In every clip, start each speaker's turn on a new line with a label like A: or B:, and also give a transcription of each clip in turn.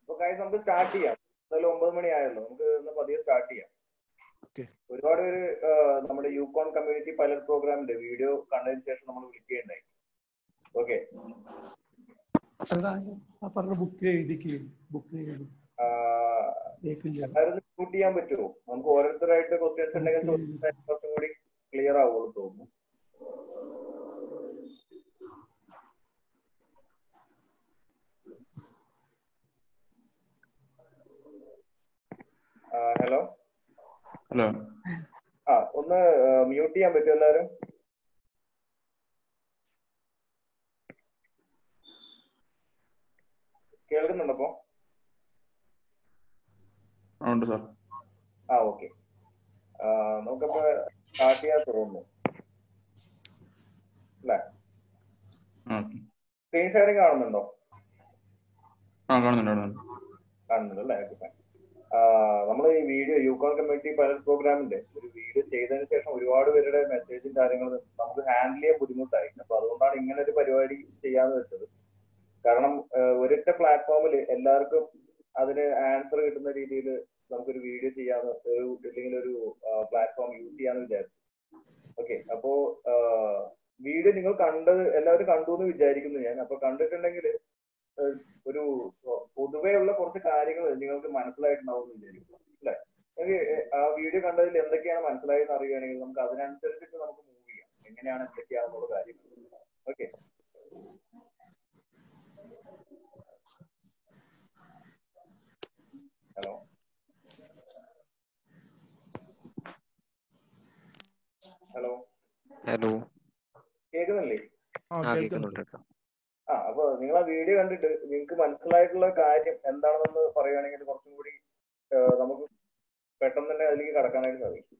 A: അപ്പൊ കാര്യം നമുക്ക് സ്റ്റാർട്ട് ചെയ്യാം എന്തായാലും ഒമ്പത് മണി ആയല്ലോ നമുക്ക് ഇന്ന് പതിയെ സ്റ്റാർട്ട് ചെയ്യാം
B: Okay.
A: ഒരുപാട് പേര് ആ, നമ്മുടെ യൂക്കോൺ കമ്മ്യൂണിറ്റി പൈലറ്റ് പ്രോഗ്രാമിന്റെ വീഡിയോ കണ്ടതിന് ശേഷം നമ്മൾ വിളിക്കുകയുണ്ടായി ഓക്കെ
C: അല്ല ആ പറഞ്ഞ ബുക്കിൽ എഴുതിക്ക് ബുക്കിൽ എഴുതി കേൾക്കില്ല
A: എല്ലാവരും ഷൂട്ട് ചെയ്യാൻ പറ്റുമോ നമുക്ക് ഓരോരുത്തരായിട്ട് ക്വസ്റ്റ്യൻസ് ഉണ്ടെങ്കിൽ ചോദിച്ചാൽ കുറച്ചും കൂടി ക്ലിയർ ആവുള്ളൂ തോന്നുന്നു ഹലോ
D: ഹലോ
A: ആ ഒന്ന് മ്യൂട്ട് ചെയ്യാൻ പറ്റുമോ എല്ലാവരും കേൾക്കുന്നുണ്ടപ്പോ
D: ആ ഉണ്ട് സാർ
A: ആ ഓക്കെ നമുക്കപ്പോ സ്റ്റാർട്ട് ചെയ്യാൻ തോന്നുന്നു അല്ലേ
D: ആ
A: സ്ക്രീൻ ഷെയറിംഗ് കാണുന്നുണ്ടോ
D: ആ കാണുന്നുണ്ട് കാണുന്നുണ്ട്
A: കാണുന്നുണ്ട് അല്ലേ ഓക്കെ ഫൈൻ നമ്മൾ ഈ വീഡിയോ യൂക്കോൺ കമ്മ്യൂണിറ്റി പൈലറ്റ് പ്രോഗ്രാമിന്റെ ഒരു വീഡിയോ ചെയ്തതിന് ശേഷം ഒരുപാട് പേരുടെ മെസ്സേജും കാര്യങ്ങളും നമുക്ക് ഹാൻഡിൽ ചെയ്യാൻ ബുദ്ധിമുട്ടായി അപ്പൊ അതുകൊണ്ടാണ് ഇങ്ങനെ ഒരു പരിപാടി ചെയ്യാന്ന് വെച്ചത് കാരണം ആഹ് ഒരൊറ്റ പ്ലാറ്റ്ഫോമിൽ എല്ലാവർക്കും അതിന് ആൻസർ കിട്ടുന്ന രീതിയിൽ നമുക്കൊരു വീഡിയോ ചെയ്യാന്ന് ഒരു അല്ലെങ്കിൽ ഒരു പ്ലാറ്റ്ഫോം യൂസ് ചെയ്യാന്ന് വിചാരിച്ചു ഓക്കെ അപ്പോ വീഡിയോ നിങ്ങൾ കണ്ടത് എല്ലാവരും കണ്ടു എന്ന് വിചാരിക്കുന്നു ഞാൻ അപ്പൊ കണ്ടിട്ടുണ്ടെങ്കിൽ ഒരു പൊതുവേ ഉള്ള കുറച്ച് കാര്യങ്ങൾ നിങ്ങൾക്ക് മനസ്സിലായിട്ടുണ്ടാവും എന്ന് വിചാരിക്കുന്നു അല്ലെ നിങ്ങൾക്ക് ആ വീഡിയോ കണ്ടതിൽ എന്തൊക്കെയാണ് മനസ്സിലായെന്ന് അറിയുകയാണെങ്കിൽ നമുക്ക് അതിനനുസരിച്ചിട്ട് നമുക്ക് മൂവ് ചെയ്യാം എങ്ങനെയാണ് എന്തൊക്കെയാണെന്നുള്ള കാര്യങ്ങൾ ഓക്കെ ഹലോ ഹലോ
E: ഹലോ
A: കേൾക്കുന്നില്ലേ
B: ആ
E: ആ
B: കേൾക്കുന്നുണ്ട്
E: കേൾക്കുന്നുണ്ട് കേട്ടോ
A: ആ അപ്പൊ നിങ്ങൾ ആ വീഡിയോ കണ്ടിട്ട് നിങ്ങൾക്ക് മനസ്സിലായിട്ടുള്ള കാര്യം എന്താണെന്ന് പറയുകയാണെങ്കിൽ കുറച്ചും കൂടി ആ, നമുക്ക് പെട്ടെന്ന് തന്നെ അതിലേക്ക് കടക്കാനായിട്ട് സാധിക്കും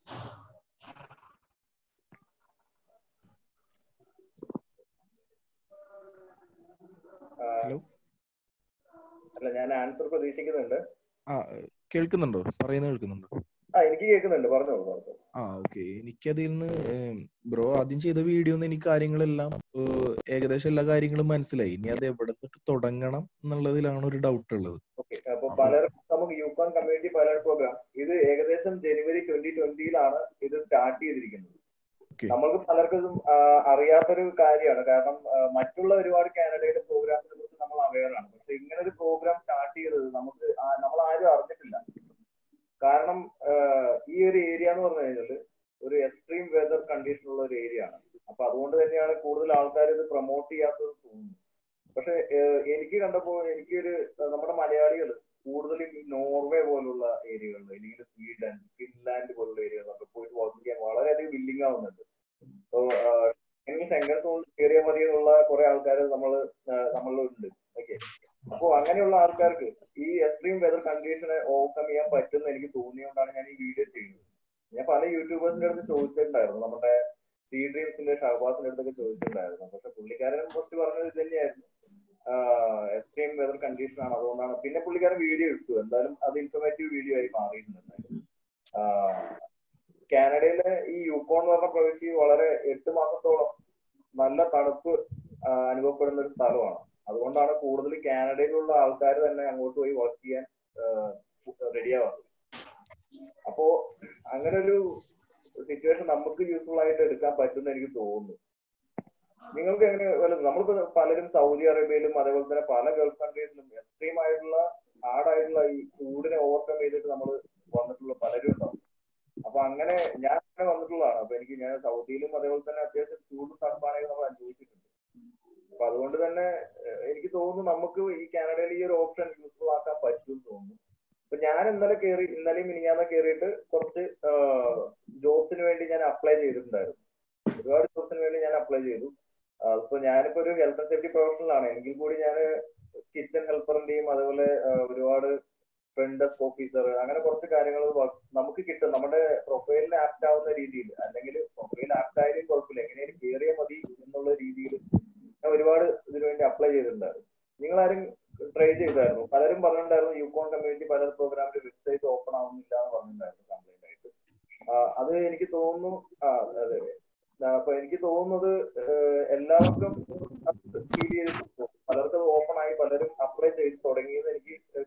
A: ആ,
B: ഹലോ
A: അല്ല ഞാൻ ആൻസർ പ്രതീക്ഷിക്കുന്നുണ്ട്
B: ആ കേൾക്കുന്നുണ്ടോ പറയുന്നത് കേൾക്കുന്നുണ്ടോ
A: ആ എനിക്ക് കേൾക്കുന്നുണ്ട് പറഞ്ഞോളൂ പറഞ്ഞോളൂ
B: ആ ഓക്കെ എനിക്കതിൽ നിന്ന് ബ്രോ ആദ്യം ചെയ്ത വീഡിയോ എനിക്ക് കാര്യങ്ങളെല്ലാം ഏഹ്, ഏകദേശം എല്ലാ കാര്യങ്ങളും മനസ്സിലായി ഇനി അത് എവിടെ നിന്നിട്ട് തുടങ്ങണം എന്നുള്ളതിലാണ് ഒരു ഡൗട്ട് ഉള്ളത്
A: ഓക്കെ അപ്പൊ പലർക്കും നമുക്ക് യൂക്കോൺ കമ്മ്യൂണിറ്റി പൈലറ്റ് പ്രോഗ്രാം ഇത് ഏകദേശം ജനുവരി ട്വന്റി ട്വന്റിയിലാണ് ഇത് സ്റ്റാർട്ട് ചെയ്തിരിക്കുന്നത്
B: Okay.
A: നമ്മൾക്ക് പലർക്കും ഇതും, ആ, അറിയാത്തൊരു കാര്യമാണ് കാരണം ആ, മറ്റുള്ള ഒരുപാട് കാനഡയുടെ പ്രോഗ്രാമിനെ കുറിച്ച് നമ്മൾ അവെയർ ആണ് പക്ഷെ ഇങ്ങനെ ഒരു പ്രോഗ്രാം സ്റ്റാർട്ട് ചെയ്തത് നമുക്ക് ആ- നമ്മൾ ആരും അറിഞ്ഞിട്ടില്ല കാരണം ആ, ഈ ഒരു ഏരിയ എന്ന് പറഞ്ഞു കഴിഞ്ഞാൽ ഒരു എക്സ്ട്രീം വെതർ കണ്ടീഷൻ ഉള്ള ഒരു ഏരിയ ആണ് അപ്പൊ അതുകൊണ്ട് തന്നെയാണ് കൂടുതൽ ആൾക്കാർ ഇത് പ്രൊമോട്ട് ചെയ്യാത്തത് തോന്നുന്നു പക്ഷെ ഏഹ്, എനിക്ക് കണ്ടപ്പോ എനിക്കൊരു ഏഹ്, നമ്മുടെ മലയാളികൾ കൂടുതലും ഈ നോർവേ പോലുള്ള ഏരിയകളിൽ അല്ലെങ്കിൽ സ്വീഡൻ ഫിൻലാൻഡ് പോലുള്ള ഏരിയകളിലൊക്കെ പോയിട്ട് വർക്ക് ചെയ്യാൻ വളരെയധികം വില്ലിംഗ് ആവുന്നുണ്ട് സോ എനിക്ക് സെൻട്രൽ സോൺ കയറിയാൽ മതി എന്നുള്ള കുറെ ആൾക്കാർ നമ്മൾ നമ്മളിലുണ്ട് ഓക്കെ അപ്പോൾ അങ്ങനെയുള്ള ആൾക്കാർക്ക് ഈ എക്സ്ട്രീം വെതർ കണ്ടീഷനെ ഓവർകം ചെയ്യാൻ പറ്റുമെന്ന് എനിക്ക് തോന്നിയുകൊണ്ടാണ് ഞാൻ ഈ വീഡിയോ ചെയ്യുന്നത് ഞാൻ പല യൂട്യൂബേഴ്സിന്റെ അടുത്ത് ചോദിച്ചിട്ടുണ്ടായിരുന്നു നമ്മുടെ സി ഡ്രീംസിന്റെ ഷഹബാസിന്റെ അടുത്തൊക്കെ ചോദിച്ചിട്ടുണ്ടായിരുന്നു പക്ഷെ പുള്ളിക്കാരൻ ഫസ്റ്റ് പറഞ്ഞത് ഇത് തന്നെയായിരുന്നു എക്സ്ട്രീം വെതർ കണ്ടീഷൻ ആണ് അതുകൊണ്ടാണ് പിന്നെ പുള്ളിക്കാരൻ വീഡിയോ ഇട്ടു എന്തായാലും അത് ഇൻഫർമേറ്റീവ് വീഡിയോ ആയി മാറിയിട്ടുണ്ട് എന്തായാലും. ആഹ് കാനഡയിലെ ഈ യൂക്കോൺ എന്ന് പറഞ്ഞ പ്രവിശ്യ വളരെ എട്ട് മാസത്തോളം നല്ല തണുപ്പ് ആഹ് അനുഭവപ്പെടുന്ന ഒരു സ്ഥലമാണ് അതുകൊണ്ടാണ് കൂടുതൽ കാനഡയിലുള്ള ആൾക്കാർ തന്നെ അങ്ങോട്ട് പോയി വർക്ക് ചെയ്യാൻ റെഡിയാവാറ് അപ്പോ അങ്ങനെ ഒരു സിറ്റുവേഷൻ നമുക്ക് യൂസ്ഫുൾ ആയിട്ട് എടുക്കാൻ പറ്റുമെന്ന് എനിക്ക് തോന്നുന്നു നിങ്ങൾക്ക് എങ്ങനെ വല്ല നമ്മളിപ്പോ പലരും സൗദി അറേബ്യയിലും അതേപോലെ തന്നെ പല ഗൾഫ് കൺട്രീസിലും എക്സ്ട്രീം ആയിട്ടുള്ള ഹാർഡായിട്ടുള്ള ഈ ചൂടിനെ ഓവർകം ചെയ്തിട്ട് നമ്മൾ വന്നിട്ടുള്ള പലരും ഉണ്ടാവും അപ്പൊ അങ്ങനെ ഞാൻ അങ്ങനെ വന്നിട്ടുള്ളതാണ് അപ്പൊ എനിക്ക് ഞാൻ സൗദിയിലും അതേപോലെ തന്നെ അത്യാവശ്യം ചൂടും തണുപ്പാണെങ്കിൽ നമ്മൾ അനുഭവിച്ചിട്ടുണ്ട് അപ്പൊ അതുകൊണ്ട് തന്നെ ഏഹ്, എനിക്ക് തോന്നുന്നു നമുക്ക് ഈ കാനഡയിൽ ഈ ഒരു ഓപ്ഷൻ യൂസ്ഫുൾ ആക്കാൻ പറ്റും തോന്നുന്നു അപ്പൊ ഞാൻ ഇന്നലെ കയറി ഇന്നലെയും മിനിഞ്ഞാന്ന് കയറിയിട്ട് കുറച്ച് ജോബ്സിന് വേണ്ടി ഞാൻ അപ്ലൈ ചെയ്തിട്ടുണ്ടായിരുന്നു ഒരുപാട് ജോബ്സിന് വേണ്ടി ഞാൻ അപ്ലൈ ചെയ്തു ആ, ഇപ്പൊ ഞാനിപ്പോ ഒരു ഹെൽത്ത് ആൻഡ് സേഫ്റ്റി പ്രൊഫഷണൽ ആണ് എങ്കിൽ കൂടി ഞാൻ കിച്ചൺ ഹെൽപ്പറിന്റെയും അതേപോലെ ആ, ഒരുപാട് ഫ്രണ്ട് ഡെസ്ക് ഓഫീസർ അങ്ങനെ കുറച്ച് കാര്യങ്ങൾ നമുക്ക് കിട്ടും നമ്മുടെ പ്രൊഫൈലിന് ആപ്റ്റ് ആവുന്ന രീതിയിൽ അല്ലെങ്കിൽ പ്രൊഫൈൽ ആപ്റ്റ് ആയാലും കുഴപ്പമില്ല എങ്ങനെയും കയറിയാൽ മതി എന്നുള്ള രീതിയിൽ ഞാൻ ഒരുപാട് ഇതിനു വേണ്ടി അപ്ലൈ ചെയ്തിട്ടുണ്ടായിരുന്നു നിങ്ങൾ ആരും ട്രൈ ചെയ്തായിരുന്നു പലരും പറഞ്ഞിട്ടുണ്ടായിരുന്നു യൂക്കോൺ കമ്മ്യൂണിറ്റി പല പ്രോഗ്രാമിന്റെ വെബ്സൈറ്റ് ഓപ്പൺ ആവുന്നില്ല എന്ന് പറഞ്ഞിട്ടുണ്ടായിരുന്നു കംപ്ലൈന്റ് ആയിട്ട് ആ, അത് എനിക്ക് തോന്നുന്നു ആ അതെ ആ, അപ്പൊ എനിക്ക് തോന്നുന്നത് ഏഹ്, എല്ലാവർക്കും ഫീൽ ചെയ്തിട്ടുണ്ട് പലർക്കും അത് ഓപ്പൺ ആയി പലരും അപ്ലൈ ചെയ്ത് തുടങ്ങിയെന്ന് എനിക്ക്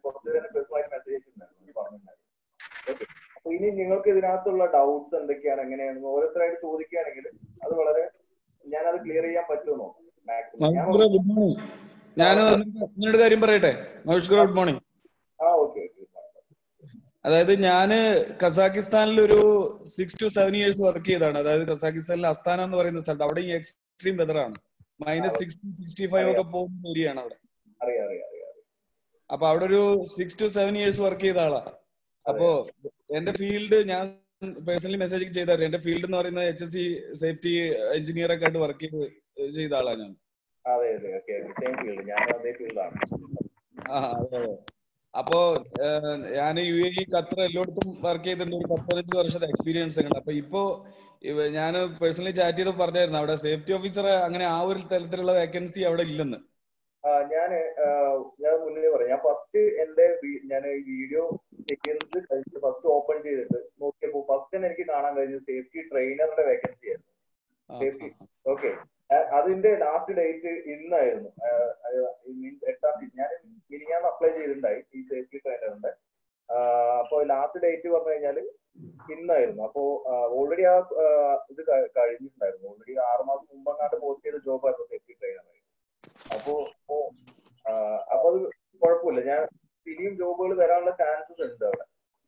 A: നിങ്ങൾക്ക് ഇതിനകത്തുള്ള ഡൗട്ട്സ് എന്തൊക്കെയാണ് എങ്ങനെയാണ് ഓരോരുത്തരായിട്ട് ചോദിക്കുകയാണെങ്കിൽ അത് വളരെ ഞാനത് ക്ലിയർ ചെയ്യാൻ പറ്റുമോ മാക്സിമം ഞാൻ
E: മഹേഷ് ഗുഡ് മോർണിംഗ് ഞാൻ നിന്നൊരു കാര്യം പറയട്ടെ മഹേഷ് ഗുഡ് മോർണിംഗ്
A: ആ ഓക്കെ ഓക്കെ
E: അതായത് ഞാന് കസാക്കിസ്ഥാനിൽ ഒരു six to seven years work ചെയ്തതാണ് അതായത് കസാക്കിസ്ഥാനിലെ അസ്താന എന്ന് പറയുന്ന സ്ഥലത്ത് അവിടെ ഈ എക്സ്ട്രീം വെതർ ആണ് മൈനസ് സിക്സ്റ്റി സിക്സ്റ്റി ഫൈവ് ഒക്കെ പോകുന്ന ഏരിയ ആണ് അവിടെ
A: അറിയാം അറിയാം അറിയാം
E: അപ്പൊ അവിടെ ഒരു six to seven years work ചെയ്ത ആളാ അപ്പോ എന്റെ ഫീൽഡ് ഞാൻ പേഴ്സണലി മെസ്സേജ് ചെയ്തായിരുന്നു എന്റെ ഫീൽഡ് എന്ന് പറയുന്നത് H S C safety engineer ഒക്കെ ആയിട്ട് വർക്ക് ചെയ്ത് ചെയ്ത ആളാ ഞാൻ
A: അതെ അതെ ഓക്കെ സെയിം ഫീൽഡ് ഞാൻ അതേ ഫീൽഡാണ്
E: ആ അതെ അതെ അപ്പോ ഞാൻ യു എ ഇ ഖത്തർ എല്ലായിടത്തും വർക്ക് ചെയ്തിട്ടുണ്ട് ഒരു പതിനഞ്ച് വർഷത്തെ എക്സ്പീരിയൻസ് ഉണ്ട് അപ്പൊ ഇപ്പോ ഞാൻ പേഴ്സണലി ചാറ്റ് ചെയ്ത് പറഞ്ഞായിരുന്നു അവിടെ സേഫ്റ്റി ഓഫീസർ അങ്ങനെ ആ ഒരു തരത്തിലുള്ള വേക്കൻസി അവിടെ ഇല്ലെന്ന്
A: ഞാന് ആ, ഞാൻ മുന്നേ പറയാം ഞാൻ ഫസ്റ്റ് എന്റെ ഞാൻ ഈ വീഡിയോ ചെയ്യുന്നത് കഴിഞ്ഞിട്ട് ഫസ്റ്റ് ഓപ്പൺ ചെയ്തിട്ട് നോക്കിയപ്പോ ഫസ്റ്റ് തന്നെ എനിക്ക് കാണാൻ കഴിഞ്ഞത് സേഫ്റ്റി ട്രെയിനറുടെ വേക്കൻസി ആയിരുന്നു
E: ആ,
A: സേഫ്റ്റി
E: ആ,
A: ഓക്കെ അതിന്റെ ലാസ്റ്റ് ഡേറ്റ് ഇന്നായിരുന്നു മീൻസ് എട്ടാം തീയതി ഞാൻ മിനിഞ്ഞാന്ന് അപ്ലൈ ചെയ്തിട്ടുണ്ടായി ഈ സേഫ്റ്റി ട്രെയിനറിന്റെ അപ്പോൾ ലാസ്റ്റ് ഡേറ്റ് പറഞ്ഞു കഴിഞ്ഞാൽ ഇന്നായിരുന്നു അപ്പോ ഓൾറെഡി ആ ആ, ഇത് ക- കഴിഞ്ഞിട്ടുണ്ടായിരുന്നു ഓൾറെഡി ആറ് മാസം മുമ്പങ്ങാണ്ട് പോസ്റ്റ് ചെയ്ത ജോബായിരുന്നു സേഫ്റ്റി ട്രെയിനർ അപ്പോ അപ്പോ ആ, അപ്പൊ അത് കുഴപ്പമില്ല ഞാൻ ഇനിയും ജോബുകൾ വരാനുള്ള ചാൻസസ് ഉണ്ട് അവിടെ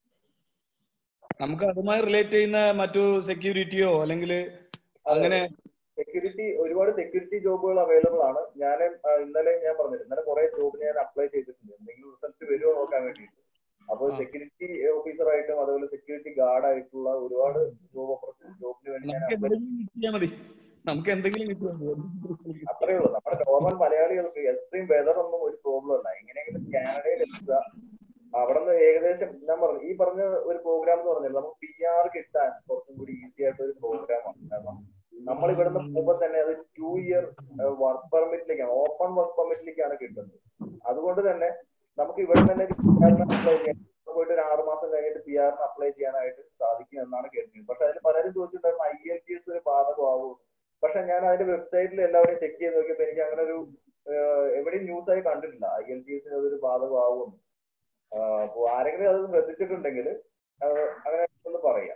E: നമുക്ക് അതുമായി റിലേറ്റ് ചെയ്യുന്ന മറ്റു സെക്യൂരിറ്റിയോ അല്ലെങ്കിൽ അങ്ങനെ
A: സെക്യൂരിറ്റി ഒരുപാട് സെക്യൂരിറ്റി ജോബുകൾ അവൈലബിൾ ആണ് ഞാൻ ഇന്നലെ ഞാൻ പറഞ്ഞില്ല ഇന്നലെ കുറെ ജോബ് ഞാൻ അപ്ലൈ ചെയ്തിട്ടുണ്ട് എന്തെങ്കിലും റിസൾട്ട് വരുമോ നോക്കാൻ വേണ്ടിയിട്ട് അപ്പോൾ
E: ആ.
A: സെക്യൂരിറ്റി ഓഫീസർ ആയിട്ടും അതുപോലെ സെക്യൂരിറ്റി ഗാർഡ് ആയിട്ടുള്ള ഒരുപാട് ജോബ് ഓപ്പർച്യൂണിറ്റി ജോബിന് വേണ്ടി ഞാൻ
E: നമുക്ക്
A: അപ്ലൈ
E: എന്തെങ്കിലും കിട്ടിയാൽ മതി നമുക്ക് എന്തെങ്കിലും കിട്ടിയാൽ മതി
A: അത്രേ ഉള്ളൂ നമ്മുടെ നോർമൽ മലയാളികൾക്ക് എക്സ്ട്രീം വെതർ ഒന്നും ഒരു പ്രോബ്ലം അല്ല എങ്ങനെയെങ്കിലും കാനഡയിൽ എത്തുക അവിടെ നിന്ന് ഏകദേശം ഞാൻ പറഞ്ഞു ഈ പറഞ്ഞ ഒരു പ്രോഗ്രാം എന്ന് പറഞ്ഞാൽ നമുക്ക് പി ആർ കിട്ടാൻ കുറച്ചും കൂടി ഈസി ആയിട്ട് ഒരു പ്രോഗ്രാമാണ് കാരണം നമ്മൾ ഇവിടുന്ന് പോകുമ്പോൾ തന്നെ അത് ടു ഇയർ വർക്ക് പെർമിറ്റിലേക്കാണ് ഓപ്പൺ വർക്ക് പെർമിറ്റിലേക്കാണ് കിട്ടുന്നത് അതുകൊണ്ട് തന്നെ നമുക്ക് ഇവിടെ തന്നെ അപ്ലൈ ചെയ്യാൻ പോയിട്ട് ഒരു ആറ് മാസം കഴിഞ്ഞിട്ട് പി ആറിന് അപ്ലൈ ചെയ്യാനായിട്ട് സാധിക്കും എന്നാണ് കേട്ടത് പക്ഷെ അതിൽ പലരും ചോദിച്ചിട്ടുണ്ടായിരുന്നു ഐ എൽ ടി എസ് ഒരു ബാധകമാകുമോ പക്ഷെ ഞാൻ അതിന്റെ വെബ്സൈറ്റിൽ എല്ലാവരെയും ചെക്ക് ചെയ്ത് നോക്കിയപ്പോൾ എനിക്ക് അങ്ങനെ ഒരു എവിടെയും ന്യൂസ് ആയി കണ്ടിട്ടില്ല ഐ എൽ ടി എസിന് അതൊരു ബാധകമാകുമെന്ന് അപ്പോൾ ആരെങ്കിലും അത് ശ്രദ്ധിച്ചിട്ടുണ്ടെങ്കിൽ അങ്ങനെ ഒന്ന് പറയാം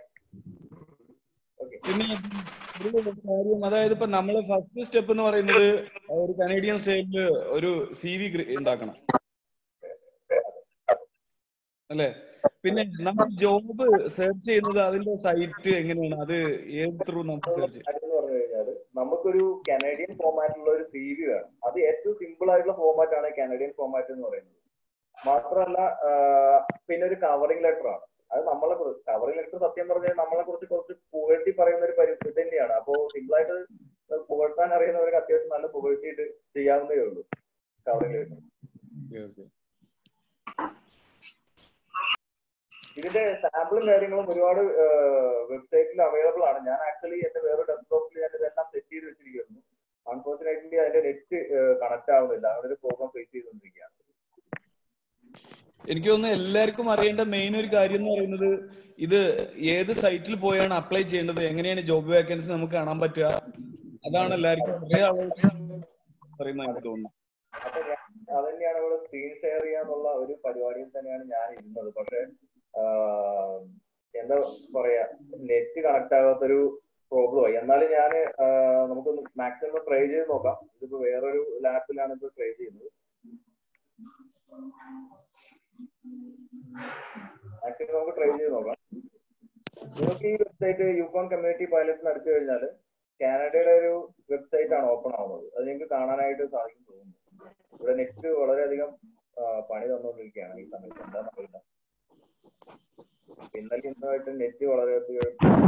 A: ഓക്കെ
E: പിന്നെ ഒരു കാര്യം അതായത് ഇപ്പൊ നമ്മള് ഫസ്റ്റ് സ്റ്റെപ്പ് എന്ന് പറയുന്നത് ഒരു കനേഡിയൻ സ്റ്റൈലില് ഒരു സി വി ഉണ്ടാക്കണം അല്ലെ പിന്നെ നമ്മൾ ജോബ് സെർച്ച് ചെയ്യുന്നത് അതിന്റെ സൈറ്റ് എങ്ങനെയാണ് അത് ഏത് ത്രൂ നമുക്ക് സെർച്ച് ചെയ്യാം
A: കാര്യം എന്ന് പറഞ്ഞു കഴിഞ്ഞാൽ നമുക്കൊരു കനേഡിയൻ ഫോമാറ്റിലുള്ള ഒരു സി വി വേണം അത് ഏറ്റവും സിമ്പിൾ ആയിട്ടുള്ള ഫോമാറ്റ് ആണ് കനേഡിയൻ ഫോമാറ്റ് എന്ന് പറയുന്നത് മാത്രമല്ല ആഹ് പിന്നെ ഒരു കവറിംഗ് ലെറ്റർ ആണ് അത് നമ്മളെ കുറിച്ച് കവറിംഗ് ലെറ്റർ സത്യം പറഞ്ഞാൽ നമ്മളെ കുറിച്ച് കുറച്ച് പുകഴ്ത്തി പറയുന്ന ഒരു പരി ഇത് തന്നെയാണ് അപ്പോൾ സിമ്പിൾ ആയിട്ട് പുകഴ്ത്താൻ അറിയുന്നവർക്ക് അത്യാവശ്യം നല്ല പുകഴ്ത്തിയിട്ട് ചെയ്യാവുന്നതേ ഉള്ളൂ കവറിംഗ് ലെറ്റർ ഇതിന്റെ സാമ്പിളും കാര്യങ്ങളും ഒരുപാട് വെബ്സൈറ്റിൽ അവൈലബിൾ ആണ് ഞാൻ ആക്ച്വലി എന്റെ വേറെ ഡെസ്ക്ടോപ്പിൽ ഞാൻ ഇതെല്ലാം സെറ്റ് ചെയ്ത് വെച്ചിരിക്കുന്നു അൺഫോർച്ചുനേറ്റ്ലി അതിന്റെ നെറ്റ് കണക്ട് ആവുന്നില്ല അങ്ങനെ ഒരു പ്രോബ്ലം ഫേസ് ചെയ്തുകൊണ്ടിരിക്കുകയാണ്
E: എനിക്ക് തോന്നുന്നു എല്ലാവർക്കും അറിയേണ്ട മെയിൻ ഒരു കാര്യം എന്ന് പറയുന്നത് ഇത് ഏത് സൈറ്റിൽ പോയാണ് അപ്ലൈ ചെയ്യേണ്ടത് എങ്ങനെയാണ് ജോബ് വേക്കൻസി നമുക്ക് കാണാൻ പറ്റുക അതാണ് എല്ലാവർക്കും കുറേ ആളുകൾ പറയുന്നത് എനിക്ക് തോന്നുന്നു
A: അപ്പൊ ഞാൻ അതന്നെയാണ് ഇവിടെ സ്ക്രീൻ ഷെയർ ചെയ്യാന്നുള്ള ഒരു പരിപാടിയിൽ തന്നെയാണ് ഞാൻ ഇരുന്നത് പക്ഷെ ആഹ്, എന്താ പറയാ നെറ്റ് കണക്ട് ആകാത്തൊരു പ്രോബ്ലമായി എന്നാലും ഞാൻ നമുക്കൊന്ന് മാക്സിമം ട്രൈ ചെയ്ത് നോക്കാം ഇതിപ്പോ വേറൊരു ലാപ്പിലാണ് ഇപ്പൊ ട്രൈ ചെയ്യുന്നത് മാക്സിമം നമുക്ക് ട്രൈ ചെയ്ത് നോക്കാം നിങ്ങൾക്ക് ഈ വെബ്സൈറ്റ് യുക്കോൺ കമ്മ്യൂണിറ്റി പൈലറ്റിന് അടിച്ചു കഴിഞ്ഞാൽ കാനഡയുടെ ഒരു വെബ്സൈറ്റ് ആണ് ഓപ്പൺ ആവുന്നത് അത് നിങ്ങൾക്ക് കാണാനായിട്ട് സാധിക്കും തോന്നുന്നു ഇവിടെ നെറ്റ് വളരെയധികം ആ, പണി തന്നുകൊണ്ടിരിക്കുകയാണ് ഈ സമയത്ത് എന്താണെന്ന് അറിയില്ല ഇന്നലെ ഇന്നുമായിട്ട് നെറ്റ് വളരെയധികം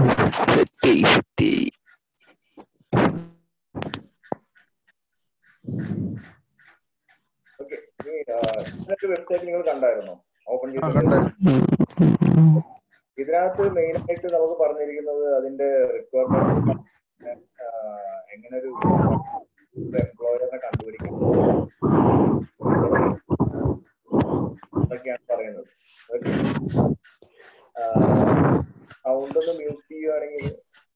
A: ഓക്കെ ഇതിനൊക്കെ വെബ്സൈറ്റ് നിങ്ങൾ കണ്ടായിരുന്നോ ഓപ്പൺ
B: ആ
A: ചെയ്ത്
B: കണ്ടായിരുന്നു
A: ഇതിനകത്ത് മെയിൻ ആയിട്ട് നമുക്ക് പറഞ്ഞിരിക്കുന്നത് അതിന്റെ റിക്വയർമെന്റ് എങ്ങനെ ഒരു എംപ്ലോയറിനെ കണ്ടുപിടിക്കണം എന്നൊക്കെയാണ് പറയുന്നത് സൗണ്ട് ഒന്ന് മ്യൂട്ട് ചെയ്യുവാണെങ്കിൽ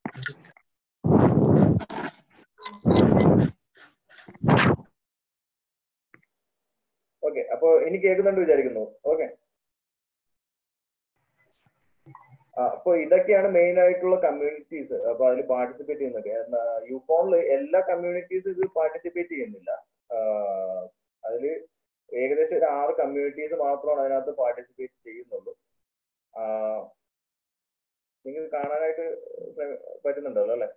A: ഓക്കെ അപ്പൊ ഇനി കേൾക്കുന്നുണ്ട് വിചാരിക്കുന്നു ഓക്കെ അപ്പൊ ഇതൊക്കെയാണ് മെയിൻ ആയിട്ടുള്ള കമ്മ്യൂണിറ്റീസ് അപ്പൊ അതിൽ പാർട്ടിസിപ്പേറ്റ് ചെയ്യുന്നതൊക്കെ യുഫോണിൽ എല്ലാ കമ്മ്യൂണിറ്റീസ് ഇത് പാർട്ടിസിപ്പേറ്റ് ചെയ്യുന്നില്ല അതിൽ ഏകദേശം ഒരു ആറ് കമ്മ്യൂണിറ്റീസ് മാത്രമാണ് അതിനകത്ത് പാർട്ടിസിപ്പേറ്റ് ചെയ്യുന്നുള്ളൂ നിങ്ങൾക്ക് കാണാനായിട്ട് പറ്റുന്നുണ്ടല്ലോ അല്ലെ